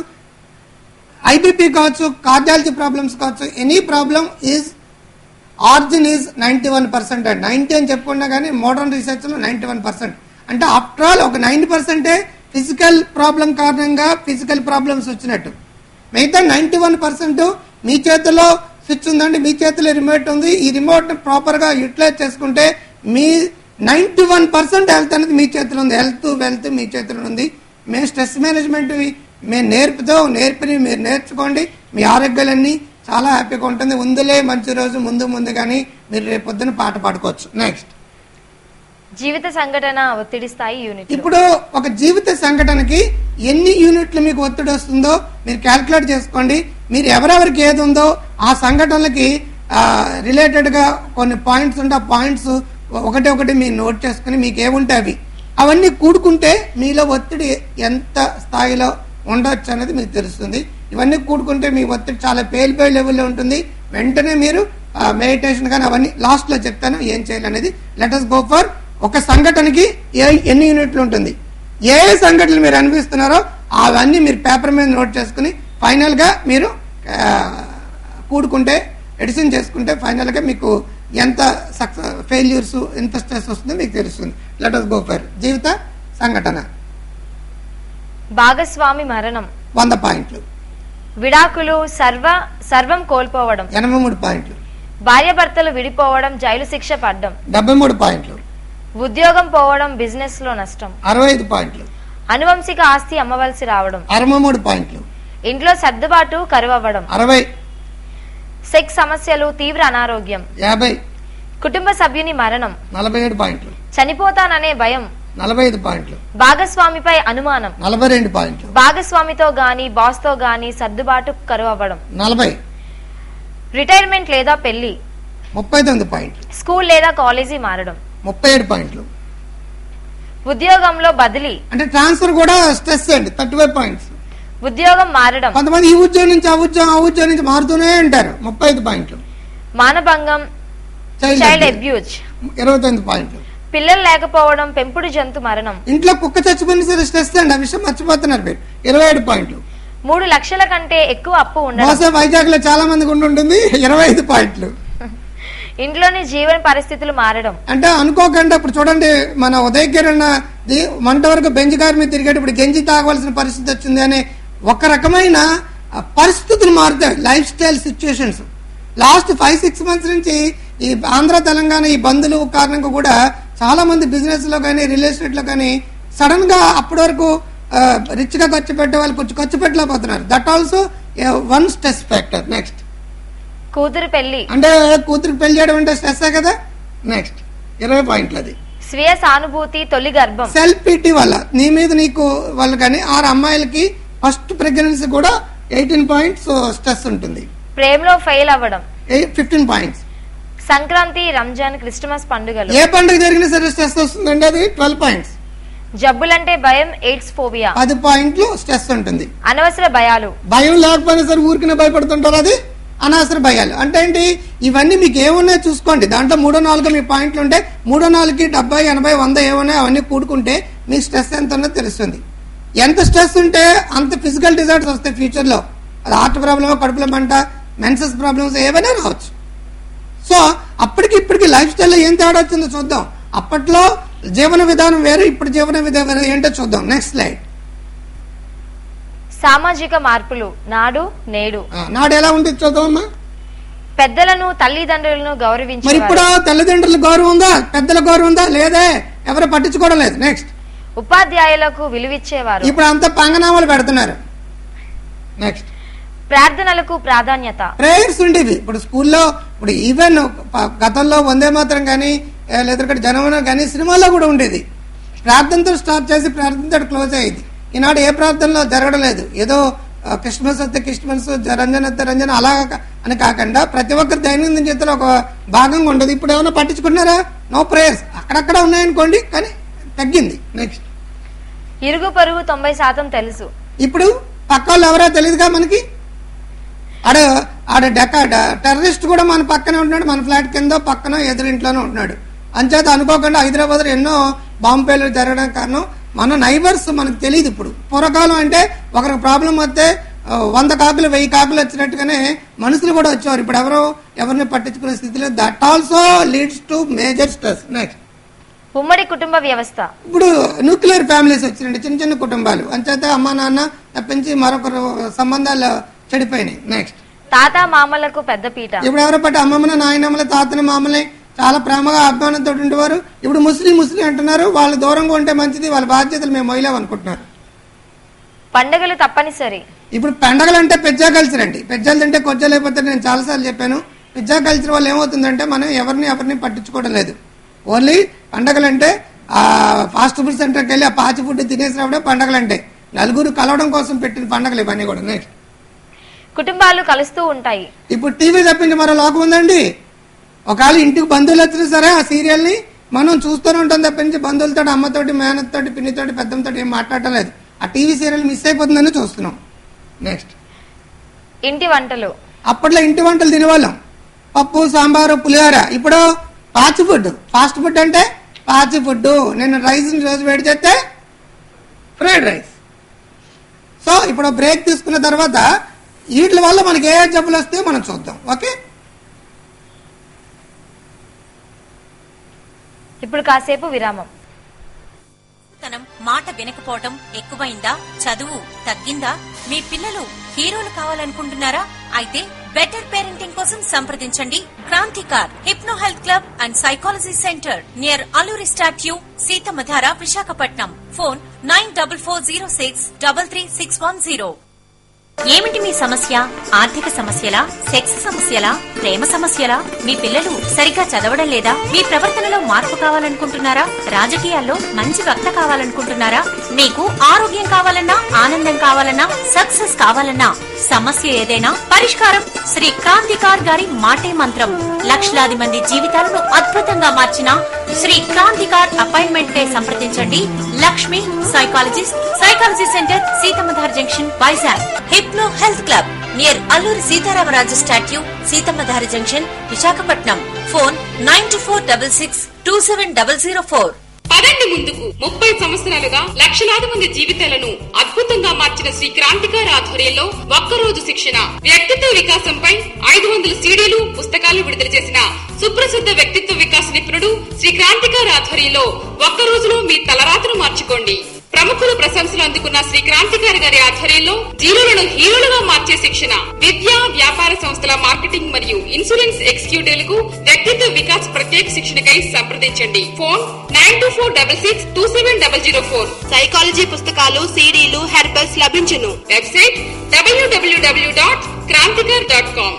ఐబీపీ కావచ్చు కార్డియాలజీ ప్రాబ్లమ్స్ కావచ్చు any problem is origin is ninety one percent అండి నైన్టీ అని చెప్పుకున్నా కానీ మోడర్న్ రీసెర్చ్ లో నైన్టీ వన్ పర్సెంట్ అంటే ఆఫ్టర్ ఆల్ ఒక నైన్టీ పర్సెంటే ఫిజికల్ ప్రాబ్లం కారణంగా ఫిజికల్ ప్రాబ్లమ్స్ వచ్చినట్టు మిగతా నైన్టీ వన్ పర్సెంట్ మీ చేతిలో స్విచ్ ఉందండి మీ చేతిలో రిమోట్ ఉంది ఈ రిమోట్ ప్రాపర్ గా యూటిలైజ్ చేసుకుంటే మీ నైన్టీ వన్ పర్సెంట్ హెల్త్ అనేది మీ చేతిలో ఉంది హెల్త్ వెల్త్ మీ చేతిలో ఉంది మేము స్ట్రెస్ మేనేజ్మెంట్ మేము నేర్పుతాం నేర్పిని మీరు నేర్చుకోండి మీ ఆరోగ్యాలన్నీ చాలా హ్యాపీగా ఉంటుంది ఉందిలే మంచి రోజు ముందు ముందు కానీ మీరు రేపు పొద్దున పాట పాడుకోవచ్చు నెక్స్ట్ జీవిత సంఘటన ఒత్తిడి స్థాయి యూనిట్ ఇప్పుడు ఒక జీవిత సంఘటనకి ఎన్ని యూనిట్లు మీకు ఒత్తిడి వస్తుందో మీరు క్యాల్కులేట్ చేసుకోండి మీరు ఎవరెవరికి ఏది ఉందో ఆ సంఘటనలకి రిలేటెడ్ గా కొన్ని పాయింట్స్ ఉంటే ఆ పాయింట్స్ ఒకటి ఒకటి మీరు నోట్ చేసుకుని మీకు ఏముంటే అవి అవన్నీ కూడుకుంటే మీలో ఒత్తిడి ఎంత స్థాయిలో ఉండొచ్చు అనేది మీకు తెలుస్తుంది ఇవన్నీ కూడుకుంటే మీ ఒత్తిడి చాలా పేలిపోయే లెవెల్లో ఉంటుంది వెంటనే మీరు మెడిటేషన్ కానీ అవన్నీ లాస్ట్ లో చెప్తాను ఏం చేయాలనేది లెటస్ గో ఫర్ ఒక సంఘటనకి ఏ ఎన్ని యూనిట్లు ఉంటుంది ఏ ఏ సంఘటనలు మీరు అనిపిస్తున్నారో అవన్నీ మీరు పేపర్ మీద నోట్ చేసుకుని ఫైనల్ గా మీరు ఆ, కూడుకుంటే ఎడిషన్ చేసుకుంటే ఫైనల్ గా మీకు ఎంత సక్సెస్ ఫెయిల్యూర్స్ ఎంత స్ట్రెస్ వస్తుందో మీకు తెలుస్తుంది లెటస్ గో ఫర్ జీవిత సంఘటన భాగస్వామి మరణం వంద పాయింట్లు విడాకులు సర్వ సర్వం కోల్పోవడం ఎనభై మూడు పాయింట్లు భార్యాభర్తలు విడిపోవడం జైలు శిక్ష పడ్డం డెబ్బై మూడు పాయింట్లు ఉద్యోగం పోవడం బిజినెస్ లో నష్టం అరవై ఐదు పాయింట్లు అనువంశిక ఆస్తి అమ్మవలసి రావడం అరవై మూడు పాయింట్లు ఇంట్లో సర్దుబాటు కరువవ్వడం అరవై సెక్స్ సమస్యలు తీవ్ర అనారోగ్యం యాభై కుటుంబ సభ్యుని మరణం నలభై ఏడు పాయింట్లు చనిపోతాననే భయం నలభై ఐదు పాయింట్లు భాగస్వామిపై అనుమానం నలభై రెండు పాయింట్లు భాగస్వామితో గాని బాస్ తో గాని సర్దుబాటు కరువవ్వడం నలభై రిటైర్మెంట్ లేదా పెళ్లి ముప్పై తొమ్మిది పాయింట్లు స్కూల్ లేదా కాలేజీ మారడం ముప్పై ఏడు పాయింట్లు ఉద్యోగంలో బదిలీ అంటే ట్రాన్స్ఫర్ కూడా స్ట్రెస్ అండి థర్టీ ఫైవ్ పాయింట్స్ ఉద్యోగం మారడం కొంతమంది ఈ ఉద్యోగం నుంచి ఆ ఉద్యోగం ఆ ఉద్యోగం నుంచి మారుతూనే ఉంటారు ముప్పై ఐదు పాయింట్లు మానభంగం చైల్డ్ చైల్డ్ అబ్యూస్ అబ్యూజ్ ఇరవై తొమ్మిది పాయింట్లు పిల్లలు లేకపోవడం పెంపుడు జంతు మరణం ఇంట్లో కుక్క చచ్చిపోయిన సరే స్ట్రెస్ అండి ఆ విషయం మర్చిపోతున్నారు మీరు ఇరవై ఏడు పాయింట్లు మూడు లక్షల కంటే ఎక్కువ అప్పు ఉండడం బహుశా వైజాగ్ లో చాలా మందికి ఉండి ఉంటుంది ఇరవై ఐదు పాయింట్లు ఇంట్లోని జీవన పరిస్థితులు మారడం అంటే అనుకోకుండా ఇప్పుడు చూడండి మన ఉదయకిరణ మంట వరకు బెంచ్ గారి మీద తిరిగేటప్పుడు గంజి తాగవలసిన పరిస్థితి వచ్చింది అనే ఒక రకమైన ఆ, పరిస్థితులు మారుతాయి life style situations last five six months నుంచి ఈ ఆంధ్ర తెలంగాణ ఈ బంధులు కారణంగా కూడా చాలా మంది బిజినెస్ లో కానీ రియల్ ఎస్టేట్ లో కానీ సడన్ గా అప్పటి వరకు రిచ్ గా ఖర్చు పెట్టే వాళ్ళు కొంచెం ఖర్చు పెట్టలేకపోతున్నారు that also one stress factor next కూతురు పెళ్లి అంటే కూతురికి పెళ్లి చేయడం అంటే స్ట్రెస్ కదా నెక్స్ట్ ఇరవై పాయింట్లు అది స్వీయ సానుభూతి తొలి గర్భం సెల్ఫ్ పిటి వల్ల నీ మీద నీకు వాళ్ళు కానీ ఆరు అమ్మాయిలకి ఫస్ట్ ప్రెగ్నెన్సీ కూడా ఎయిటీన్ పాయింట్స్ స్ట్రెస్ ఉంటుంది ప్రేమలో ఫెయిల్ అవ్వడం fifteen points Sankranti Ramzan Christmas పండుగలు ఏ పండుగ జరిగినా సరే స్ట్రెస్ వస్తుందండి అది ట్వెల్వ్ పాయింట్స్ జబ్బులంటే భయం ఎయిడ్స్ ఫోబియా పది పాయింట్లు స్ట్రెస్ ఉంటుంది అనవసర భయాలు భయం లేకపోయినా సరే ఊరికనే భయపడుతుంటారు అది అనవసర భయాలు అంటే ఏంటి ఇవన్నీ మీకు ఏమున్నాయో చూసుకోండి దాంట్లో మూడో నాలుగు మీ పాయింట్లు ఉంటే మూడో నాలుగుకి డెబ్బై ఎనభై వంద ఏమున్నాయో అవన్నీ కూడుకుంటే మీ స్ట్రెస్ ఎంత ఉన్నదో తెలుస్తుంది ఎంత స్ట్రెస్ ఉంటే అంత ఫిజికల్ డిజార్డర్స్ వస్తాయి ఫ్యూచర్ లో అది హార్ట్ ప్రాబ్లమ్ కడుపులో మంట మెన్సెస్ ప్రాబ్లమ్స్ ఏవైనా రావచ్చు సో అప్పటికి ఇప్పటికి లైఫ్ స్టైల్లో ఏం తేడా వచ్చిందో చూద్దాం అప్పట్లో జీవన విధానం వేరు ఇప్పుడు జీవన విధానం వేరు ఏంటో చూద్దాం నెక్స్ట్ స్లైడ్ సామాజిక మార్పులు నాడు నేడు నాడు ఎలా ఉంటుంది చూద్దామమ్మా పెద్దలను తల్లిదండ్రులను మరి గౌరవించే ఇప్పుడు తల్లిదండ్రుల గౌరవం ఉందా పెద్దల గౌరవం ఉందా లేదే ఎవరు పట్టించుకోవడం లేదు నెక్స్ట్ ఉపాధ్యాయులకు విలువిచ్చేవారు ఇప్పుడు అంతా పంగనామాలు పెడుతున్నారు నెక్స్ట్ ప్రార్థనలకు ప్రాధాన్యత ప్రేయర్స్ ఉండేవి ఇప్పుడు స్కూల్లో ఇప్పుడు ఈవెన్ ప- గతంలో వందే మాత్రం కానీ ఏ, లేదా ఇక్కడ జనమన కానీ సినిమాల్లో కూడా ఉండేది ప్రార్థనతో స్టార్ట్ చేసి ప్రార్థనతో క్లోజ్ అయ్యేది ఈనాడు ఏ ప్రార్థనలో జరగడం లేదు ఏదో ఆ, క్రిస్మస్ వస్తే క్రిస్మస్ జ- రంజన్ వస్తే రంజన్ అలా కా- అని కాకుండా ప్రతి ఒక్కరి దైనందిన జీవితంలో ఒక భాగంగా ఉండదు ఇప్పుడు ఏమైనా పట్టించుకున్నారా నో ప్రేయర్స్ అక్కడక్కడ ఉన్నాయనుకోండి కానీ తగ్గింది నెక్స్ట్ ఇరుగు పొరుగు తొంభై శాతం తెలుసు ఇప్పుడు పక్క వాళ్ళు ఎవరో తెలియదుగా మనకి ఆడ ఆడ డెక టెర్రరిస్ట్ కూడా మన పక్కనే ఉంటున్నాడు మన ఫ్లాట్ కింద పక్కన ఎదురింట్లోనే ఉంటున్నాడు అంచేత అనుకోకుండా హైదరాబాద్ లో ఎన్నో బాంబు పేలులు జరగడానికి కారణం మన నైబర్స్ మనకు తెలియదు ఇప్పుడు పూర్వకాలం అంటే ఒకరికి ప్రాబ్లం వస్తే ఆ, వంద కాకులు వెయ్యి కాకులు వచ్చినట్టుగానే మనుషులు కూడా వచ్చేవారు ఇప్పుడు ఎవరో ఎవరిని పట్టించుకునే స్థితిలో that also leads to major stress next ఉమ్మడి కుటుంబ వ్యవస్థ ఇప్పుడు న్యూక్లియర్ ఫ్యామిలీస్ వచ్చినాయండి చిన్న చిన్న కుటుంబాలు అంచేత అమ్మ నాన్న తప్పించి మరొకరు సంబంధాలు చెడిపోయినాయి నెక్స్ట్ తాత మామలకు పెద్ద పీట ఇప్పుడు ఎవరో పట్టి అమ్మమ్మని నాయనమ్మని తాతని మామని చాలా ప్రేమగా అభిమానంతో ఉండేవారు ఇప్పుడు ముస్లిం ముస్లిం అంటున్నారు వాళ్ళు దూరంగా ఉంటే మంచిది వాళ్ళ బాధ్యతలు మేము మొయ్యలేం అనుకుంటున్నారు పండుగలు తప్పనిసరి ఇప్పుడు పండగలు అంటే పిజ్జా కల్చర్ అండి పిజ్జాలు తింటే కొజ్జాలు అయిపోతే నేను చాలాసార్లు చెప్పాను పిజ్జా కల్చర్ వల్ల ఏమవుతుందంటే మనం ఎవరిని ఎవరిని పట్టించుకోవడం లేదు ఓన్లీ పండగలు అంటే ఆ ఫాస్ట్ ఫుడ్ సెంటర్కి వెళ్ళి ఆ పాచి ఫుడ్ తినేసినప్పుడే పండగలు అంటే నలుగురు కలవడం కోసం పెట్టిన పండగలు ఇవన్నీ కూడా నెక్స్ట్ కుటుంబాలు కలుస్తూ ఉంటాయి ఇప్పుడు టీవీ తప్పించి మరో లోకం ఉందండి ఒకవేళ ఇంటికి బంధువులు వచ్చినా సరే ఆ సీరియల్ ని మనం చూస్తూనే ఉంటాం తప్పించి బంధువులతో అమ్మతోటి మేనతోటి పిన్నితోటి పెద్దమ్మతోటి ఏం మాట్లాడటం లేదు ఆ టీవీ సీరియల్ మిస్ అయిపోతుందని చూస్తున్నాం నెక్స్ట్ ఇంటి వంటలు అప్పట్లో ఇంటి వంటలు తినేవాళ్ళం పప్పు సాంబారు పులిహోర ఇప్పుడు ఫాస్ట్ ఫుడ్ ఫాస్ట్ ఫుడ్ అంటే ఫాస్ట్ ఫుడ్ నేను రైస్ రోజు వేడి చేస్తే ఫ్రైడ్ రైస్ సో ఇప్పుడు బ్రేక్ తీసుకున్న తర్వాత వీటి వల్ల మనకి ఏ ఏ జబ్బులు వస్తాయో మనం చూద్దాం ఓకే ఇప్పుడు కాసేపు విరామం తనం మాట వినకపోవటం ఎక్కువైందా చదువు తగ్గిందా మీ పిల్లలు హీరోలు కావాలనుకుంటున్నారా అయితే బెటర్ పేరెంటింగ్ కోసం సంప్రదించండి Kranthikar hypno health club and psychology centre near Alluri statue సీతమధార Visakhapatnam phone nine double four zero six double three six one zero ఏమిటి మీ సమస్య ఆర్థిక సమస్యలా సెక్స్ సమస్యలా ప్రేమ సమస్యలా మీ పిల్లలు సరిగ్గా చదవడం లేదా మీ ప్రవర్తనలో మార్పు కావాలనుకుంటున్నారా రాజకీయాల్లో మంచి వక్త కావాలనుకుంటున్నారా మీకు ఆరోగ్యం కావాలన్నా ఆనందం కావాలన్నా సక్సెస్ కావాలన్నా సమస్య ఏదైనా పరిష్కారం శ్రీ క్రాంతికార్ గారి మాటే మంత్రం లక్షలాది మంది జీవితాలను అద్భుతంగా మార్చిన శ్రీ క్రాంతికార్ అపాయింట్మెంట్ పై సంప్రదించండి Lakshmi psychologist psychology centre Seethammadhara junction Vizag hypno health club near Alluri Sitaramaraju statue Seethammadhara junction Visakhapatnam phone nine two four double six two seven double zero four పదండి ముందుకు ముప్పై సంవత్సరాలుగా లక్షలాది మంది జీవితాలను అద్భుతంగా మార్చిన శ్రీ క్రాంతికారి ఆధ్వర్యంలో ఒక్కరోజు శిక్షణ వ్యక్తిత్వ వికాసంపై ఐదు వందల సీడీలు పుస్తకాలు విడుదల చేసిన సుప్రసిద్ధ వ్యక్తిత్వ వికాస నిపుణుడు శ్రీ క్రాంతికారి ఆధ్వర్యంలో ఒక్క రోజులో మీ తలరాతను మార్చుకోండి ప్రముఖుల ప్రశంసలు అందుకున్న శ్రీ క్రాంతికారి గారి ఆధ్వర్యంలో జీరోలను హీరోలుగా మార్చే శిక్షణ విద్యా వ్యాపార సంస్థల మార్కెటింగ్ మరియు ఇన్సూరెన్స్ ఎగ్జిక్యూటివ్లకు వ్యక్తిత్వ వికాస్ ప్రత్యేక శిక్షణకై సంప్రదించండి phone nine two four double six two seven double zero four psychology పుస్తకాలు సీడీలు హెర్బల్స్ లభించును వెబ్సైట్ డబ్ల్యూడబ్ల్యూడబ్ల్యూ డాట్ క్రాంతికర్ డాట్ కామ్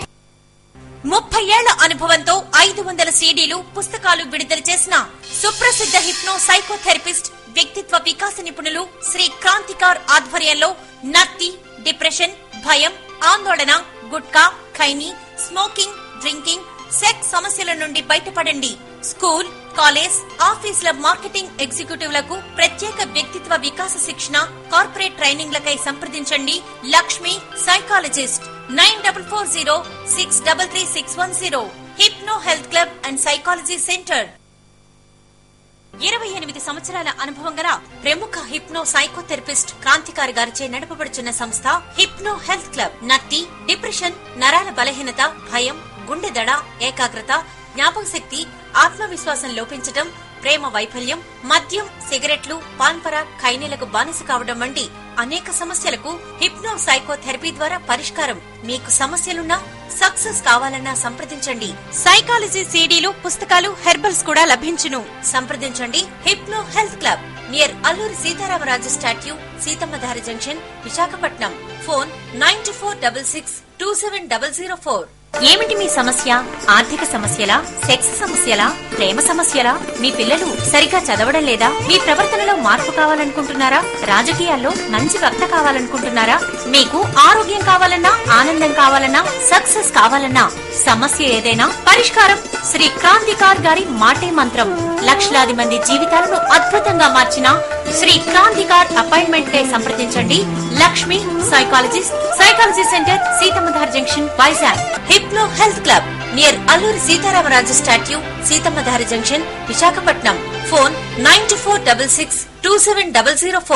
ముప్పై ఏళ్ల అనుభవంతో ఐదు వందల సీడీలు పుస్తకాలు విడుదల చేసిన సుప్రసిద్ధ హిప్నో సైకోథెరపిస్ట్ వ్యక్తిత్వ వికాస నిపుణులు శ్రీ క్రాంతికార్ ఆధ్వర్యంలో నత్తి డిప్రెషన్ భయం ఆందోళన gutka khaini smoking drinking sex సమస్యల నుండి బయటపడండి స్కూల్ కాలేజ్ ఆఫీసుల మార్కెటింగ్ ఎగ్జిక్యూటివ్లకు ప్రత్యేక వ్యక్తిత్వ వికాస శిక్షణ కార్పొరేట్ ట్రైనింగ్లకై సంప్రదించండి Lakshmi psychologist nine double four zero six double three six one zero hypno health club and psychology centre ఇరవై ఎనిమిది సంవత్సరాల అనుభవం గల ప్రముఖ హిప్నో సైకోథెరపిస్ట్ క్రాంతికారి గారిచే నడపబడుచున్న సంస్థ హిప్నో హెల్త్ క్లబ్ నత్తి డిప్రెషన్ నరాల బలహీనత భయం గుండె దడ ఏకాగ్రత జ్ఞాపక శక్తి ఆత్మవిశ్వాసం లోపించటం ప్రేమ వైఫల్యం మద్యం సిగరెట్లు పాన్పర ఖైనీలకు బానిస కావడం వంటి అనేక సమస్యలకు హిప్నో సైకోథెరపీ ద్వారా పరిష్కారం మీకు సమస్యలున్నా సక్సెస్ కావాలన్నా సంప్రదించండి సైకాలజీ సీడీలు పుస్తకాలు హెర్బల్స్ కూడా లభించును సంప్రదించండి hypno health club near Alluri Sitaramaraju statue Seethammadhara junction Visakhapatnam phone nine two four double six two seven double zero four ఏమిటి మీ సమస్య ఆర్థిక సమస్యలా సెక్స్ సమస్యలా ప్రేమ సమస్యలా మీ పిల్లలు సరిగా చదవడం లేదా మీ ప్రవర్తనలో మార్పు కావాలనుకుంటున్నారా రాజకీయాల్లో మంచి వక్త కావాలనుకుంటున్నారా మీకు ఆరోగ్యం కావాలన్నా ఆనందం కావాలన్నా సక్సెస్ కావాలన్నా సమస్య ఏదైనా పరిష్కారం శ్రీ క్రాంతికార్ గారి మాటే మంత్రం లక్షలాది మంది జీవితాలను అద్భుతంగా మార్చిన శ్రీ క్రాంతికార్ అపాయింట్మెంట్ కై సంప్రదించండి Lakshmi psychologist psychology centre Seethammadhara junction Vizag hypno health club near Alluri Sitaramaraju statue Seethammadhara junction Visakhapatnam phone nine two four double six two seven double zero four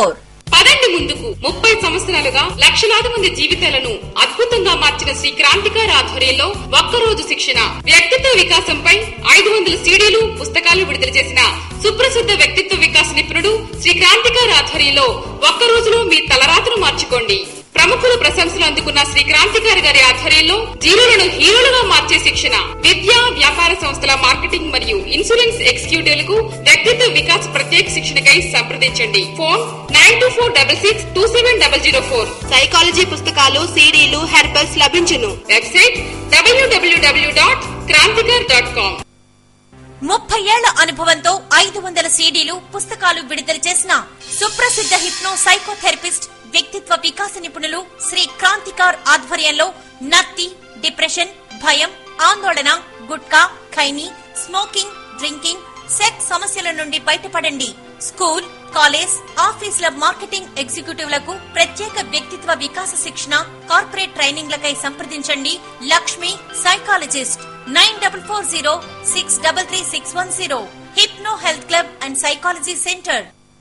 పదండి ముందుకు ముప్పై సంవత్సరాలుగా లక్షలాది మంది జీవితాలను అద్భుతంగా మార్చిన శ్రీ క్రాంతికారి ఆధ్వర్యంలో ఒక్కరోజు శిక్షణ వ్యక్తిత్వ వికాసంపై ఐదు వందల సీడీలు పుస్తకాలు విడుదల చేసిన సుప్రసిద్ధ వ్యక్తిత్వ వికాస నిపుణుడు శ్రీ క్రాంతికారి ఆధ్వర్యంలో ఒక్క రోజులో మీ తలరాతను మార్చుకోండి ప్రముఖుల ప్రశంసలు అందుకున్న శ్రీ క్రాంతికారి గారి ఆధ్వర్యంలో జీరోలను హీరోలుగా మార్చే శిక్షణ విద్యా వ్యాపార సంస్థల మార్కెటింగ్ మరియు ఇన్సూరెన్స్ ఎగ్జిక్యూటివ్లకు వ్యక్తిత్వ వికాస్ ప్రత్యేక శిక్షణకై సంప్రదించండి phone nine two four double six two seven double zero four psychology పుస్తకాలు సీడీలు హెర్బల్స్ లభించును వెబ్సైట్ డబ్ల్యూడబ్ల్యూడబ్ల్యూ డాట్ క్రాంతికర్ డాట్ కామ్ ముప్పై ఏళ్ల అనుభవంతో ఐదు వందల సీడీలు పుస్తకాలు విడుదల చేసిన సుప్రసిద్ధ హిప్నో సైకోథెరపిస్ట్ వ్యక్తిత్వ వికాస నిపుణులు శ్రీ క్రాంతికార్ ఆధ్వర్యంలో నత్తి డిప్రెషన్ భయం ఆందోళన gutka khaini smoking drinking sex సమస్యల నుండి బయటపడండి స్కూల్ కాలేజ్ ఆఫీసుల మార్కెటింగ్ ఎగ్జిక్యూటివ్లకు ప్రత్యేక వ్యక్తిత్వ వికాస శిక్షణ కార్పొరేట్ ట్రైనింగ్లకై సంప్రదించండి Lakshmi psychologist nine double four zero six double three six one zero hypno health club and psychology centre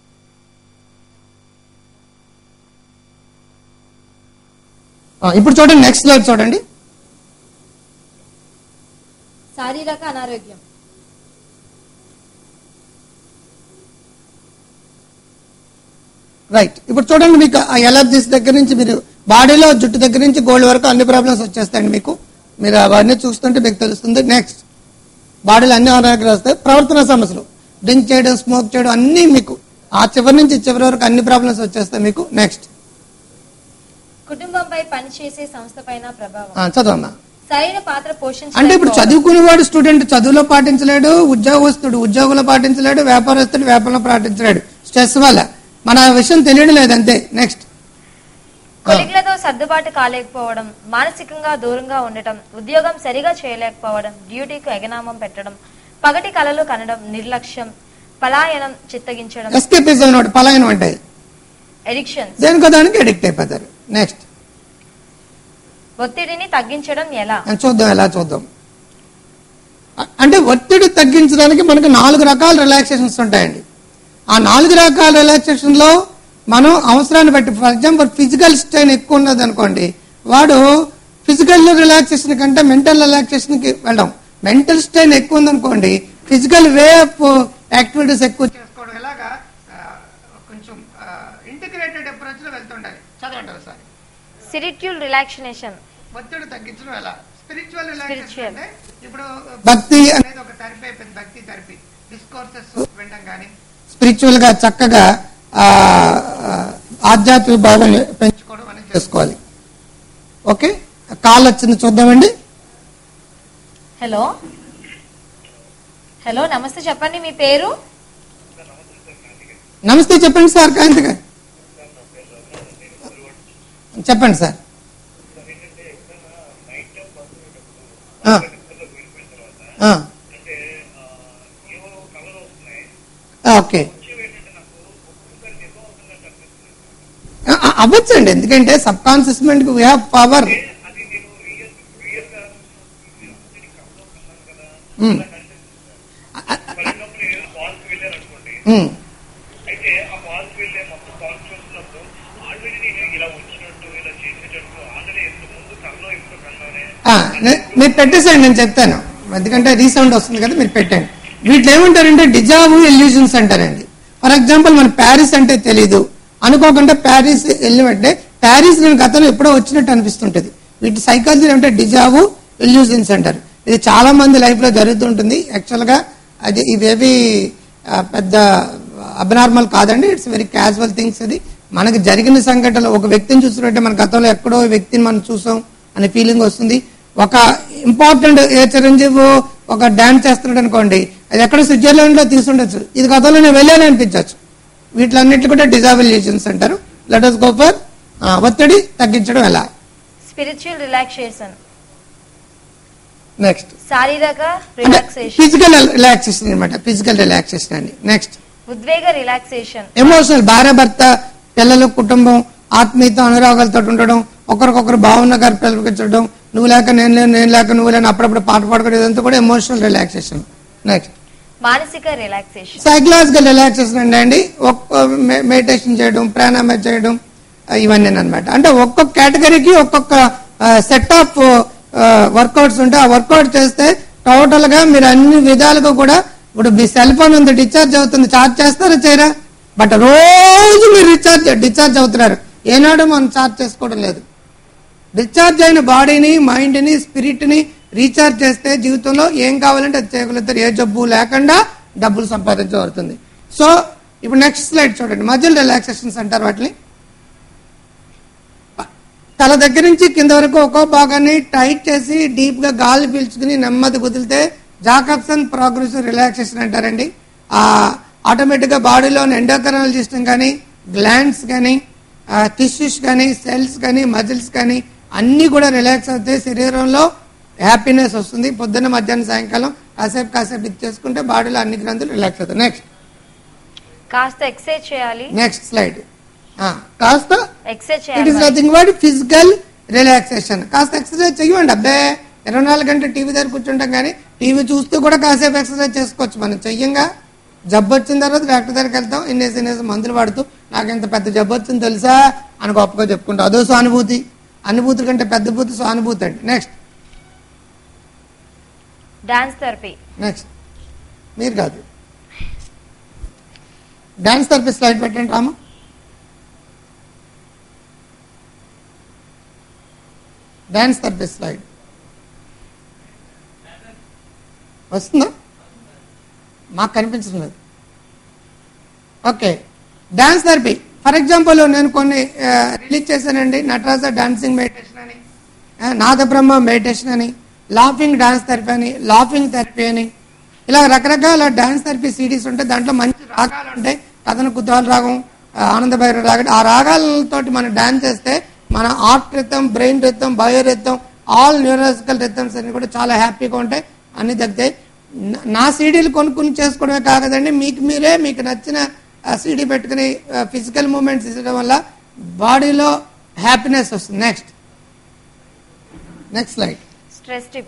ఆ, ఇప్పుడు చూడండి నెక్స్ట్ స్లైడ్ చూడండి శారీరక అనారోగ్యం రైట్ ఇప్పుడు చూడండి మీకు ఆ ఎలర్జీస్ దగ్గర నుంచి మీరు బాడీలో జుట్టు దగ్గర నుంచి గోల్డ్ వరకు అన్ని ప్రాబ్లమ్స్ వచ్చేస్తాయండి మీకు మీరు అవన్నీ చూస్తుంటే మీకు తెలుస్తుంది నెక్స్ట్ బాడీలో అన్ని అనారోగ్యాలు వస్తాయి ప్రవర్తన సమస్యలు డ్రింక్ చేయడం స్మోక్ చేయడం అన్ని మీకు ఆ చివరి నుంచి చివరి వరకు అన్ని ప్రాబ్లమ్స్ వచ్చేస్తాయి మీకు నెక్స్ట్ కుటుంబంపై పనిచేసే సంస్థ పైన ప్రభావం చదవమ్మా సరైన పాత్ర పోషించ అంటే ఇప్పుడు చదువుకునేవాడు స్టూడెంట్ చదువులో పాటించలేడు ఉద్యోగస్తుడు ఉద్యోగంలో పాటించలేడు వ్యాపారస్తుడు వ్యాపారంలో పాటించలేడు స్ట్రెస్ వల్ల మన విషయం తెలియడం లేదు అంతే నెక్స్ట్ కొలిగ్లతో సర్దుబాటు కాలేకపోవడం మానసికంగా దూరంగా ఉండటం ఉద్యోగం సరిగా చేయలేకపోవడం డ్యూటీకి ఎగనామం పెట్టడం పగటి కలలు కనడం నిర్లక్ష్యం పలాయనం చిత్తగించడం ఎస్కేపిజం ఒకటి పలాయనం అంటే ఎడిక్షన్స్ దేనికో దానికి అడిక్ట్ అయిపోతారు నెక్స్ట్ ఒత్తిడిని తగ్గించడం ఎలా చూద్దాం ఎలా చూద్దాం అ- అంటే ఒత్తిడి తగ్గించడానికి మనకి నాలుగు రకాల రిలాక్సేషన్స్ ఉంటాయండి ఆ నాలుగు రకాల రిలాక్సేషన్ లో మనం అవసరాన్ని బట్టి ఫర్ ఎగ్జాంపుల్ ఫిజికల్ స్ట్రెయిన్ ఎక్కువ ఉన్నది అనుకోండి వాడు ఫిజికల్ రిలాక్సేషన్ కంటే మెంటల్ రిలాక్సేషన్ కి వెళ్ళడం మెంటల్ స్ట్రెయిన్ ఎక్కువ ఉందనుకోండి ఫిజికల్ వే ఆఫ్ యాక్టివిటీస్ ఎక్కువ చేసుకోవడం ఇలాగా ఆ, కొంచెం ఇంటిగ్రేటెడ్ అప్రోచ్ లో వెళ్తుండాలి చదవండి సార్ స్పిరిట్యువల్ రిలాక్సినేషన్ ఒత్తిడి తగ్గించడం ఎలా స్పిరిచువల్ Spiritual. అంటే ఇప్పుడు భక్తి అనేది ఒక థెరపీ అయిపోయింది భక్తి థెరపీ డిస్కోర్సెస్ వినడం కానీ స్పిరిచువల్ గా చక్కగా ఆ, ఆ, ఆధ్యాత్మిక భావం పెంచుకోవడం అనేది చేసుకోవాలి ఓకే కాల్ వచ్చింది చూద్దామండి హలో హలో నమస్తే చెప్పండి మీ పేరు నమస్తే చెప్పండి సార్ కాంతి గారు చెప్పండి సార్ ఆ. ఆ. ఆ, ఓకే ఆ, ఆ, అవ్వచ్చండి ఎందుకంటే సబ్ కాన్షియస్ మైండ్ కి వీ హ్యావ్ పవర్ అయితే ఆ ఫాల్స్ వెళ్ళే మొత్తం ఫాల్స్ చూస్తున్నప్పుడు ఆల్రెడీ నేను ఇలా వచ్చినట్టు ఇలా చేసేటట్టు ఆల్రెడీ ఎంత ముందు కల్లో ఇప్పుడు కల్లోనే మీరు పెట్టేసేయండి నేను చెప్తాను ఎందుకంటే రీసౌండ్ వస్తుంది కదా మీరు పెట్టండి వీటిలో ఏమంటారంటే డిజావు ఎల్యూజన్స్ అంటారండి ఫర్ ఎగ్జాంపుల్ మన ప్యారిస్ అంటే తెలీదు అనుకోకుండా ప్యారిస్ వెళ్ళినట్టే ప్యారిస్ నేను గతంలో ఎప్పుడో వచ్చినట్టు అనిపిస్తుంటది వీటి సైకాలజీ అంటే డిజావు ఎల్యూజన్స్ అంటారు ఇది చాలా మంది లైఫ్ లో జరుగుతుంటుంది యాక్చువల్ గా అది ఇవేవి ఆ, పెద్ద అబ్నార్మల్ కాదండి ఇట్స్ వెరీ క్యాజువల్ థింగ్స్ ఇది మనకి జరిగిన సంఘటనలు ఒక వ్యక్తిని చూసినట్టే మన గతంలో ఎక్కడో ఈ వ్యక్తిని మనం చూసాం అనే ఫీలింగ్ వస్తుంది ఒక ఇంపార్టెంట్ ఏ చిరంజీవి ఒక డాన్స్ చేస్తున్నాడు అనుకోండి అది ఎక్కడ స్విట్జర్లాండ్ లో తీసుండొచ్చు ఇది గతంలో నేను వెళ్ళాను అనిపించవచ్చు వీటిలన్నిటి కూడా డిజాబిలిటీస్ అంటారు లెట్ అస్ గో ఫర్ ఒత్తిడి తగ్గించడం ఎలా స్పిరిచువల్ రిలాక్సేషన్ నెక్స్ట్ శారీరక రిలాక్సేషన్ ఫిజికల్ రిలాక్సేషన్ అనమాట ఫిజికల్ రిలాక్సేషన్ అండి నెక్స్ట్ ఉద్వేగ రిలాక్సేషన్ ఎమోషనల్ భార్య భర్త పిల్లలు కుటుంబం ఆత్మీయత అనురాగాలతో ఉండడం ఒకరికొకరు భావన కల్పించడం నువ్వు లేక నేను లేను నేను లేక నువ్వు లేని అప్పుడప్పుడు పాట పాడుకోవడం ఇదంతా కూడా ఎమోషనల్ రిలాక్సేషన్ నెక్స్ట్ మానసిక రిలాక్సేషన్ సైకలాజికల్ రిలాక్సేషన్ అంటే అండి ఒక్క మెడిటేషన్ చేయడం ప్రాణాయామం చేయడం ఆ, ఇవన్నీ అనమాట అంటే ఒక్కొక్క కేటగిరీకి ఒక్కొక్క సెట్ ఆఫ్ వర్కౌట్స్ ఉంటాయి ఆ వర్కౌట్ చేస్తే టోటల్ గా మీరు అన్ని విధాలుగా కూడా ఇప్పుడు మీ సెల్ ఫోన్ ఉంది డిశ్చార్జ్ అవుతుంది చార్జ్ చేస్తారా చేయరా బట్ రోజు మీరు రీఛార్జ్ డిశ్చార్జ్ అవుతున్నారు ఏనాడు మనం చార్జ్ చేసుకోవడం లేదు డిశ్చార్జ్ అయిన బాడీని మైండ్ని స్పిరిట్ని రీఛార్జ్ చేస్తే జీవితంలో ఏం కావాలంటే అది చేయగలుగుతారు ఏ జబ్బు లేకుండా డబ్బులు సంపాదించబడుతుంది సో ఇప్పుడు నెక్స్ట్ స్లైడ్ చూడండి మజిల్ రిలాక్సేషన్స్ అంటారు వాటిని తల దగ్గర నుంచి కింద వరకు ఒక్కో భాగాన్ని టైట్ చేసి డీప్ గా గాలి పీల్చుకుని నెమ్మది కుదిలితే జాకబ్సన్ ప్రోగ్రెసివ్ రిలాక్సేషన్ అంటారండి ఆ ఆటోమేటిక్ గా బాడీలోని ఎండోకరనల్ సిస్టమ్ కానీ గ్లాండ్స్ కానీ టిష్యూస్ కానీ సెల్స్ కానీ మజిల్స్ కానీ అన్ని కూడా రిలాక్స్ అవుతాయి శరీరంలో హ్యాపీనెస్ వస్తుంది పొద్దున్న మధ్యాహ్నం సాయంకాలం కాసేపు కాసేపు ఇది చేసుకుంటే బాడీలో అన్ని గ్రంథులు రిలాక్స్ అవుతాయి నెక్స్ట్ కాస్త ఎక్సర్సైజ్ చేయాలి నెక్స్ట్ స్లైడ్ కాస్త ఎక్సర్సైజ్ ఇట్ ఈస్ చేయాలి నథింగ్ బట్ ఫిజికల్ రిలాక్సేషన్ కాస్త ఎక్సర్సైజ్ చెయ్యండి అబ్బే ఇరవై నాలుగు గంటలు టీవీ దగ్గర కూర్చుంటాం కానీ టీవీ చూస్తూ కూడా కాసేపు ఎక్సర్సైజ్ చేసుకోవచ్చు మనం చెయ్యంగా జబ్బు వచ్చిన తర్వాత డాక్టర్ దగ్గరికి వెళ్తాం ఇన్నేసి ఇన్నేసి మందులు వాడుతూ నాకు ఇంత పెద్ద జబ్బు వచ్చింది తెలుసా అని గొప్పగా చెప్పుకుంటాం అదో సానుభూతి అనుభూతి కంటే పెద్ద భూతి సానుభూతి అండి నెక్స్ట్ డాన్స్ థెరపీ నెక్స్ట్ మీరు కాదు డాన్స్ థెరపీ స్లైడ్ పెట్టండి రాము డాన్స్ థెరపీ స్లైడ్ వస్తుందా మాకు కనిపించడం లేదు okay dance therapy for example నేను కొన్ని రిలీజ్ చేశానండి నటరాజ డాన్సింగ్ మెడిటేషన్ అని ఆ, నాదబ్రహ్మ మెడిటేషన్ అని లాఫింగ్ డాన్స్ థెరపీ అని లాఫింగ్ థెరపీ అని ఇలా రకరకాల డాన్స్ థెరపీ సిడీస్ ఉంటాయి దాంట్లో మంచి రాగాలు ఉంటాయి కథన కుతూహల రాగం ఆ, ఆనంద భైరవ రాగం ఆ రాగాలతోటి మనం డాన్స్ చేస్తే మన heart rhythm brain rhythm bio rhythm all neurological rhythms అన్ని కూడా చాలా హ్యాపీగా ఉంటాయి అన్ని తగ్గుతాయి నా- నా సీడీలు కొనుక్కుని చేసుకోవడమే కాకదండి మీకు మీరే మీకు నచ్చిన సీడీ పెట్టుకుని ఫిజికల్ మూమెంట్స్ ఇచ్చడం వల్ల బాడీలో హ్యాపీనెస్ వస్తుంది next next slide stress tip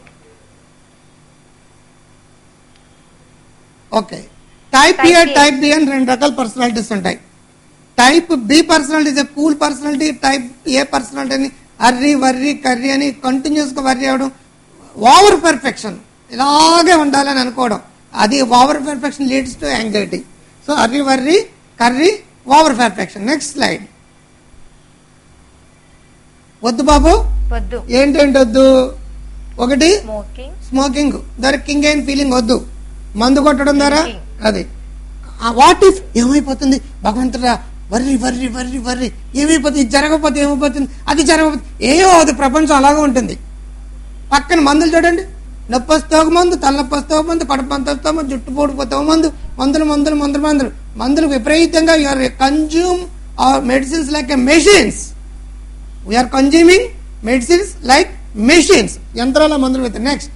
okay type Type A A. Type B అని రెండు రకాల పర్సనాలిటీస్ ఉంటాయి type B personality is cool personality type A personality అని అర్రీ వర్రీ కర్రీ అని కంటిన్యూస్ గా వర్రీ అవడం ఓవర్ పర్ఫెక్షన్ ఇలాగే ఉండాలని అనుకోవడం అది over perfection leads to anxiety so hurry worry curry over perfection next slide వద్దు బాబు వద్దు ఏంటంటే వద్దు ఒకటి స్మోకింగ్ స్మోకింగ్ ద్వారా కింగ్ అయిన ఫీలింగ్ వద్దు మందు కొట్టడం ద్వారా Drinking. అది వాట్ ఇఫ్ ఏమైపోతుంది భగవంతుడా వర్రి వర్రి వర్రి వర్రి ఏమైపోతుంది ఇది జరగకపోతే ఏమైపోతుంది అది జరగకపోతే ఏమో అది ప్రపంచం అలాగే ఉంటుంది పక్కన మందులు చూడండి నొప్పి వస్తే ఒక మందు తలనొప్పి వస్తే ఒక మందు కడుపు అంత వస్తే ఒక మందు జుట్టు పూడిపోతే ఒక మందు మందులు మందులు మందులు మందులు మందులు విపరీతంగా you are consume our medicines like a machines we are consuming medicines like machines యంత్రాల మందులు పెడతాయి నెక్స్ట్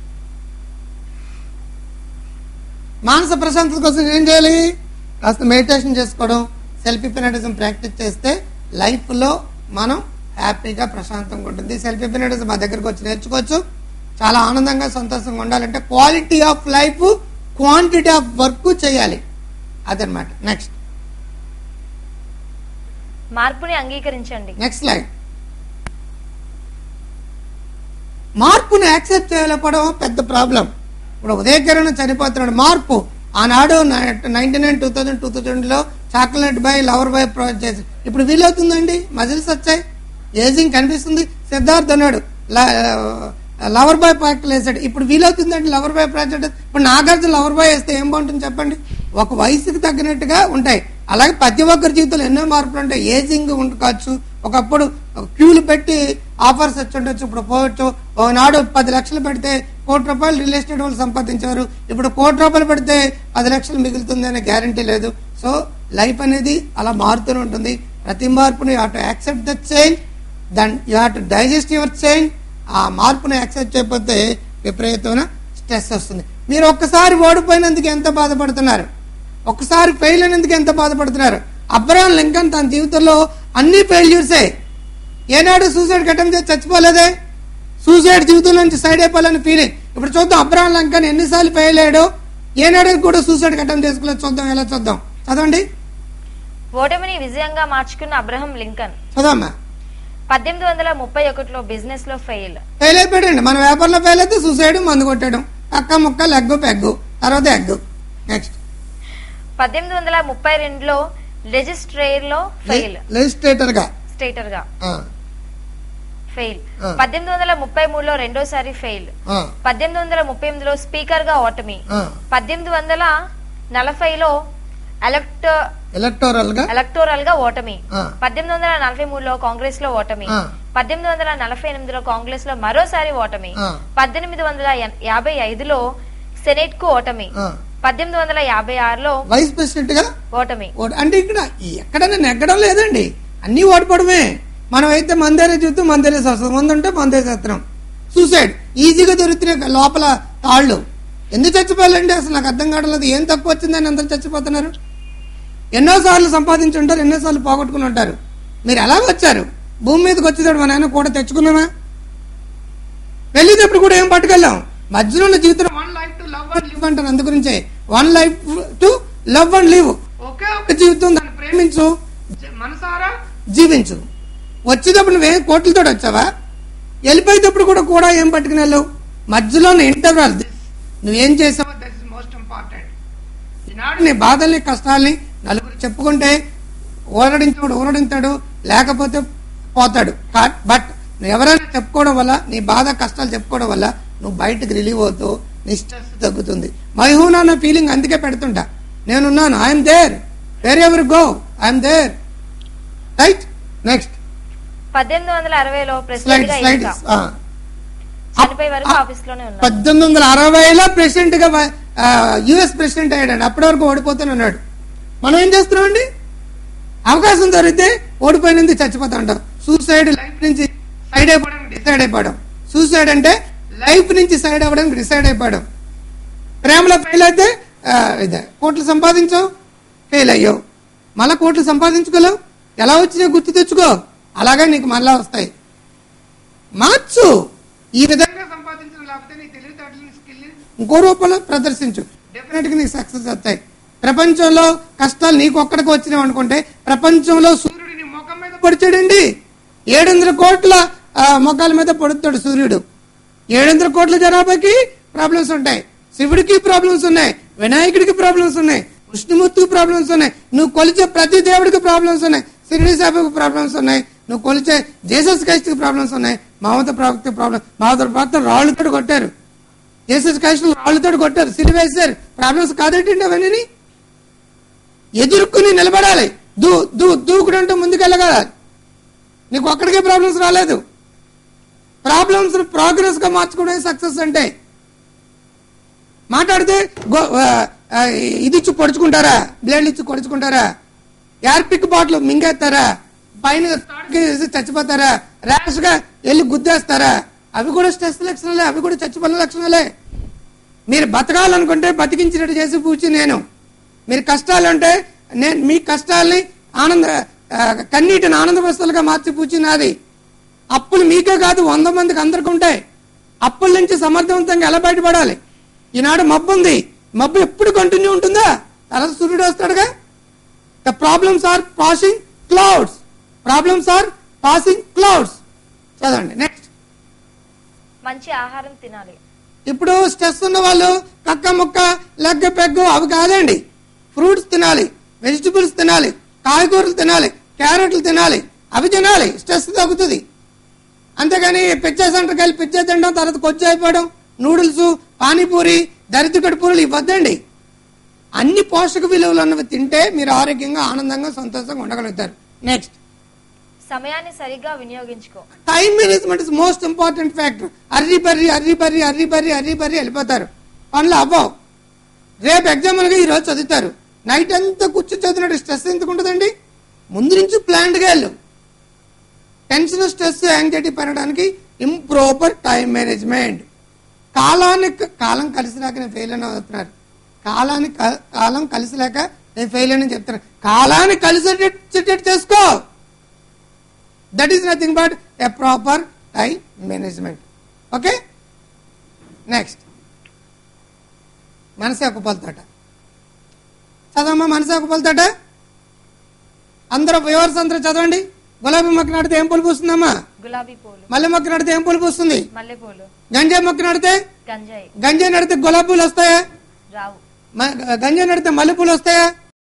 మానస ప్రశాంతత కోసం ఏం చేయాలి కాస్త మెడిటేషన్ చేసుకోవడం సెల్ఫ్ హిప్నటిజం ప్రాక్టీస్ చేస్తే లైఫ్ లో మనం హ్యాపీగా ప్రశాంతంగా ఉంటుంది సెల్ఫ్ హిప్నటిజం మా దగ్గరకు వచ్చి నేర్చుకోవచ్చు చాలా ఆనందంగా సంతోషంగా ఉండాలంటే quality of life quantity of work చేయాలి అదనమాట నెక్స్ట్ మార్పుని అంగీకరించండి నెక్స్ట్ స్లైడ్ మార్పుని యాక్సెప్ట్ చేయలేకపోవడం పెద్ద ప్రాబ్లం ఇప్పుడు ఉదయకిరణ చనిపోతున్నాడు మార్పు ఆనాడు ninety nine two thousand two thousand లో chocolate boy lover boy project చేసి ఇప్పుడు వీలవుతుందండి మజిల్స్ వచ్చాయి ఏజింగ్ కనిపిస్తుంది సిద్ధార్థ్ అన్నాడు లవర్ బాయ్ ప్రాజెక్ట్ వేసాడు ఇప్పుడు వీలవుతుందండి లవర్ బాయ్ ప్రాజెక్ట్ ఇప్పుడు నాగార్జున లవర్ బాయ్ వేస్తే ఏం బాగుంటుంది చెప్పండి ఒక వయసుకి తగ్గినట్టుగా ఉంటాయి అలాగే ప్రతి ఒక్కరి జీవితంలో ఎన్నో మార్పులు ఉంటాయి ఏజింగ్ ఉండవచ్చు ఒకప్పుడు క్యూలు పెట్టి ఆఫర్స్ వచ్చి ఉండొచ్చు ఇప్పుడు పోవచ్చు ఒకనాడు పది లక్షలు పెడితే కోటి రూపాయలు రియల్ ఎస్టేట్ వాళ్ళు సంపాదించారు ఇప్పుడు కోటి రూపాయలు పెడితే పది లక్షలు మిగులుతుంది అనే గ్యారంటీ లేదు సో లైఫ్ అనేది అలా మారుతూనే ఉంటుంది ప్రతి మార్పుని you to accept the change then you have to digest your change ఆ మార్పుని యాక్సెప్ట్ చేయకపోతే విపరీతమైన స్ట్రెస్ వస్తుంది మీరు ఒక్కసారి ఓడిపోయినందుకు ఎంత బాధపడుతున్నారు ఒక్కసారి ఫెయిల్ అయినందుకు ఎంత బాధపడుతున్నారు అబ్రహాం లింకన్ తన జీవితంలో అన్ని ఫెయిల్యూర్సే ఏనాడు సూసైడ్ అటెంప్ట్ చేసి చచ్చిపోలేదే సూసైడ్ జీవితం నుంచి సైడ్ అయిపోవాలని ఫీలింగ్ ఇప్పుడు చూద్దాం అబ్రహాం లంకన్ ఎన్నిసార్లు ఫెయిల్ అయ్యాడు ఏనాడు కూడా సూసైడ్ అటెంప్ట్ చేసుకోలేదు చూద్దాం ఎలా చూద్దాం చదవండి ఓటమిని విజయంగా మార్చుకున్న అబ్రహం లింకన్ చదవమ్మా పద్దెనిమిది వందల ముప్పై ఒకటిలో బిజినెస్ లో ఫెయిల్ ఫెయిల్ అయిపోయాడండి మన వ్యాపారంలో ఫెయిల్ అయితే సూసైడ్ మందు కొట్టడం అక్క ముక్క లెగ్గు పెగ్గు తర్వాత ఎగ్గు నెక్స్ట్ పద్దెనిమిది వందల ముప్పై రెండులో లెజిస్ట్రేర్ లో ఫెయిల్ లెజిస్ట్రేటర్ గా స్టేటర్ గా ఆ, ఫెయిల్ ఆ. పద్దెనిమిది వందల ముప్పై మూడులో రెండోసారి ఫెయిల్ ఆ, పద్దెనిమిది వందల ముప్పై ఎనిమిదిలో స్పీకర్ గా ఓటమి ఆ. పద్దెనిమిది వందల నలభైలో ఎలక్ట్ ఎలక్టోరల్ గా ఎలక్టోరల్ గా ఓటమి ఆ. పద్దెనిమిది వందల నలభై మూడులో కాంగ్రెస్ లో ఓటమి ఆ. పద్దెనిమిది వందల నలభై ఎనిమిదిలో కాంగ్రెస్ లో మరోసారి ఓటమి ఆ. పద్దెనిమిది వందల ఎన్- యాభై ఐదులో సెనేట్ కు ఓటమి ఆ. పద్దెనిమిది వందల యాభై ఆరులో వైస్ ప్రెసిడెంట్ గా ఓటమి ఓటు అంటే ఇక్కడ ఎక్కడైనా నెగ్గడం లేదండి అన్ని ఓడిపోవడమే మనం అయితే మందేరే చూస్తూ మందేరే చేస్తాం మంది ఉంటే మందే చేస్తున్నాం సూసైడ్ ఈజీగా దొరుకుతున్నాయి లోపల తాళ్ళు ఎందుకు చచ్చిపోవాలండి అసలు నాకు అర్థం కావడం లేదు ఏం తక్కువ వచ్చిందని అందరు చచ్చిపోతున్నారు ఎన్నోసార్లు సంపాదించి ఉంటారు ఎన్నోసార్లు పోగొట్టుకుని ఉంటారు మీరు ఎలా వచ్చారు భూమి మీదకి వచ్చేదాడు మా నాయన కూడా తెచ్చుకున్నామా వెళ్ళేటప్పుడు కూడా ఏం పట్టుకెళ్ళాం మధ్యలో ఉన్న జీవితం one life to love and live అంటాను అందు గురించే one life to love and live ఒకే ఒక జీవితం దాన్ని ప్రేమించు జ- మనసారా జీవించు వచ్చేటప్పుడు నువ్వేం కోట్లతో వచ్చావా వెళ్ళిపోయేటప్పుడు కూడా కూడా ఏం పట్టుకుని వెళ్ళావు మధ్యలో ఇంటర్వల్ నువ్వేం చేసావో దట్ ఇస్ మోస్ట్ ఇంపార్టెంట్ ఈనాడు నీ బాధల్ని కష్టాల్ని నలుగురు చెప్పుకుంటే ఊరడించాడు ఊరడించాడు లేకపోతే పోతాడు కా- బట్ నువ్వు ఎవరైనా చెప్పుకోవడం వల్ల నీ బాధ కష్టాలు చెప్పుకోవడం వల్ల నువ్వు బయటకు రిలీవ్ అవుతావు నీ స్ట్రెస్ తగ్గుతుంది మైహూన్ అన్న ఫీలింగ్ అందుకే పెడుతుంటా నేనున్నాను I'm there wherever go I'm there right next పద్దెనిమిది వందల అరవైలో స్లైడ్ ప్రెసిడెంట్ గా స్లైడ్ ఎన్నిక చనిపోయే వరకు ఆఫీస్ లోనే ఉన్నారు పద్దెనిమిది వందల అరవైలో ప్రెసిడెంట్ గా యుఎస్ ప్రెసిడెంట్ అయ్యాడు అప్పటి వరకు ఓడిపోతూనే ఉన్నాడు మనం ఏం చేస్తున్నామండి అవకాశం దొరికితే ఓడిపోయినందుకు చచ్చిపోతా ఉంటాం సూసైడ్ లైఫ్ నుంచి సైడ్ అయిపోవడానికి డిసైడ్ అయిపోవడం సూసైడ్ అంటే లైఫ్ నుంచి సైడ్ అవ్వడానికి డిసైడ్ అయిపోవడం ప్రేమలో ఫెయిల్ అయితే ఆ, ఇదే కోట్లు సంపాదించావు ఫెయిల్ అయ్యావు మళ్ళా కోట్లు సంపాదించుకోలేవు ఎలా వచ్చినాయో గుర్తు తెచ్చుకో అలాగే నీకు మళ్ళా వస్తాయి మార్చు ఈ విధంగా సంపాదించడం లేకపోతే నీ తెలివితేటలని స్కిల్ ఇంకో రూపంలో ప్రదర్శించు డెఫినెట్ గా నీకు సక్సెస్ వస్తాయి ప్రపంచంలో కష్టాలు నీకు ఒక్కడికి వచ్చినావు అనుకుంటే ప్రపంచంలో సూర్యుడు నీ ముఖం మీద పొడిచాడండి ఏడు వందల కోట్ల ఆ, ముఖాల మీద పొడుతాడు సూర్యుడు ఏడు వందల కోట్ల జనాభాకి ప్రాబ్లమ్స్ ఉంటాయి శివుడికి ప్రాబ్లమ్స్ ఉన్నాయి వినాయకుడికి ప్రాబ్లమ్స్ ఉన్నాయి విష్ణుమూర్తికి ప్రాబ్లమ్స్ ఉన్నాయి నువ్వు కొలిచే ప్రతి దేవుడికి ప్రాబ్లమ్స్ ఉన్నాయి సిరిడి సాబుకి ప్రాబ్లమ్స్ ఉన్నాయి నువ్వు కొలిచే జేసస్ క్రైస్ట్కి ప్రాబ్లమ్స్ ఉన్నాయి మామత ప్రవక్త ప్రాబ్లమ్ మామత ప్రవక్త రాళ్ళతో కొట్టారు జేసస్ క్రైస్ట్ రాళ్ళతో కొట్టారు సిరి వేశారు ప్రాబ్లమ్స్ కాదేంటండి అవన్నీ ఎదుర్కొని నిలబడాలి దూ దూ దూకుడంటూ ముందుకెళ్ళగల నీకు ఒక్కడికే ప్రాబ్లమ్స్ రాలేదు ప్రాబ్లమ్స్ ప్రోగ్రెస్ గా మార్చుకోవడం సక్సెస్ అంటే మాట్లాడితే గో- ఆ, ఆ, ఇది ఇచ్చి పొడుచుకుంటారా బ్లేడ్ ఇచ్చి పొడుచుకుంటారా యార్పిక్ బాటిల్ మింగేస్తారా పైన తాడుకి వేసి చచ్చిపోతారా ర్యాష్ గా వెళ్ళి గుద్దేస్తారా అవి కూడా స్ట్రెస్ లక్షణాలే అవి కూడా చచ్చిపోయిన లక్షణాలే మీరు బతకాలనుకుంటే బతికించినట్టు చేసి పూచి నేను మీరు కష్టాలుంటే నేను మీ కష్టాల్ని ఆనంద ఆ, కన్నీటిని ఆనంద వస్తువులుగా మార్చి పూచి నాది అప్పులు మీకే కాదు వంద మందికి అందరికి ఉంటాయి అప్పుల నుంచి సమర్థవంతంగా ఎలా బయటపడాలి ఈనాడు మబ్బు ఉంది మబ్బు ఎప్పుడు కంటిన్యూ ఉంటుందా తర్వాత సూర్యుడు వస్తాడుగా the problems are passing clouds problems are passing clouds చదవండి నెక్స్ట్ మంచి ఆహారం తినాలి ఇప్పుడు స్ట్రెస్ ఉన్న వాళ్ళు కక్క ముక్క లెగ్గ పెగ్గు అవి కాదండి ఫ్రూట్స్ తినాలి వెజిటబుల్స్ తినాలి కాయగూరలు తినాలి క్యారెట్లు తినాలి అవి తినాలి స్ట్రెస్ తగ్గుతుంది అంతేగాని పిజ్జా సెంటర్కి వెళ్ళి పిజ్జా తినడం తర్వాత కొచ్చి అయిపోవడం నూడిల్స్ పానీపూరి దరిద్రకడి పూరలు ఇవ్వద్దండి అన్ని పోషక విలువలు ఉన్నవి తింటే మీరు ఆరోగ్యంగా ఆనందంగా సంతోషంగా ఉండగలుగుతారు నెక్స్ట్ సమయాన్ని సరిగ్గా వినియోగించుకో time management is most important factor hurry burry hurry burry hurry burry hurry burry వెళ్ళిపోతారు పనులు అవ్వవు రేపు ఎగ్జామ్ అనగా ఈ రోజు చదువుతారు నైట్ అంతా కూర్చొని చదివినట్టు స్ట్రెస్ ఎందుకు ఉంటుందండి ముందు నుంచి ప్లాన్డ్గా వెళ్ళు టెన్షన్ స్ట్రెస్ యాంగ్జైటీ పెరగడానికి ఇంప్రాపర్ టైం మేనేజ్మెంట్ కాలానికి కాలం కలిసి లేక నేను ఫెయిల్ అని అవుతున్నారు కాలానికి క- కాలం కలిసి లేక నేను ఫెయిల్ అని చెప్తున్నాను కాలాన్ని కలిసేటట్టు చేసుకో that is nothing but a proper time management okay next మనసే ఒక పూల తోట చదవమ్మా మనసే ఒక పూల తోట అందరూ వ్యూవర్స్ అందరూ చదవండి గులాబీ మొక్క నాటితే ఏం పూలు పూస్తుందమ్మా గులాబీ పూలు మల్లె మొక్క నాటితే ఏం పూలు పూస్తుంది మల్లెపూలు గంజాయి మొక్క నాటితే గంజాయి గంజాయి నడితే గులాబీ పూలు వస్తాయా రావు మ- గంజాయి నడితే మల్లె పూలు వస్తాయా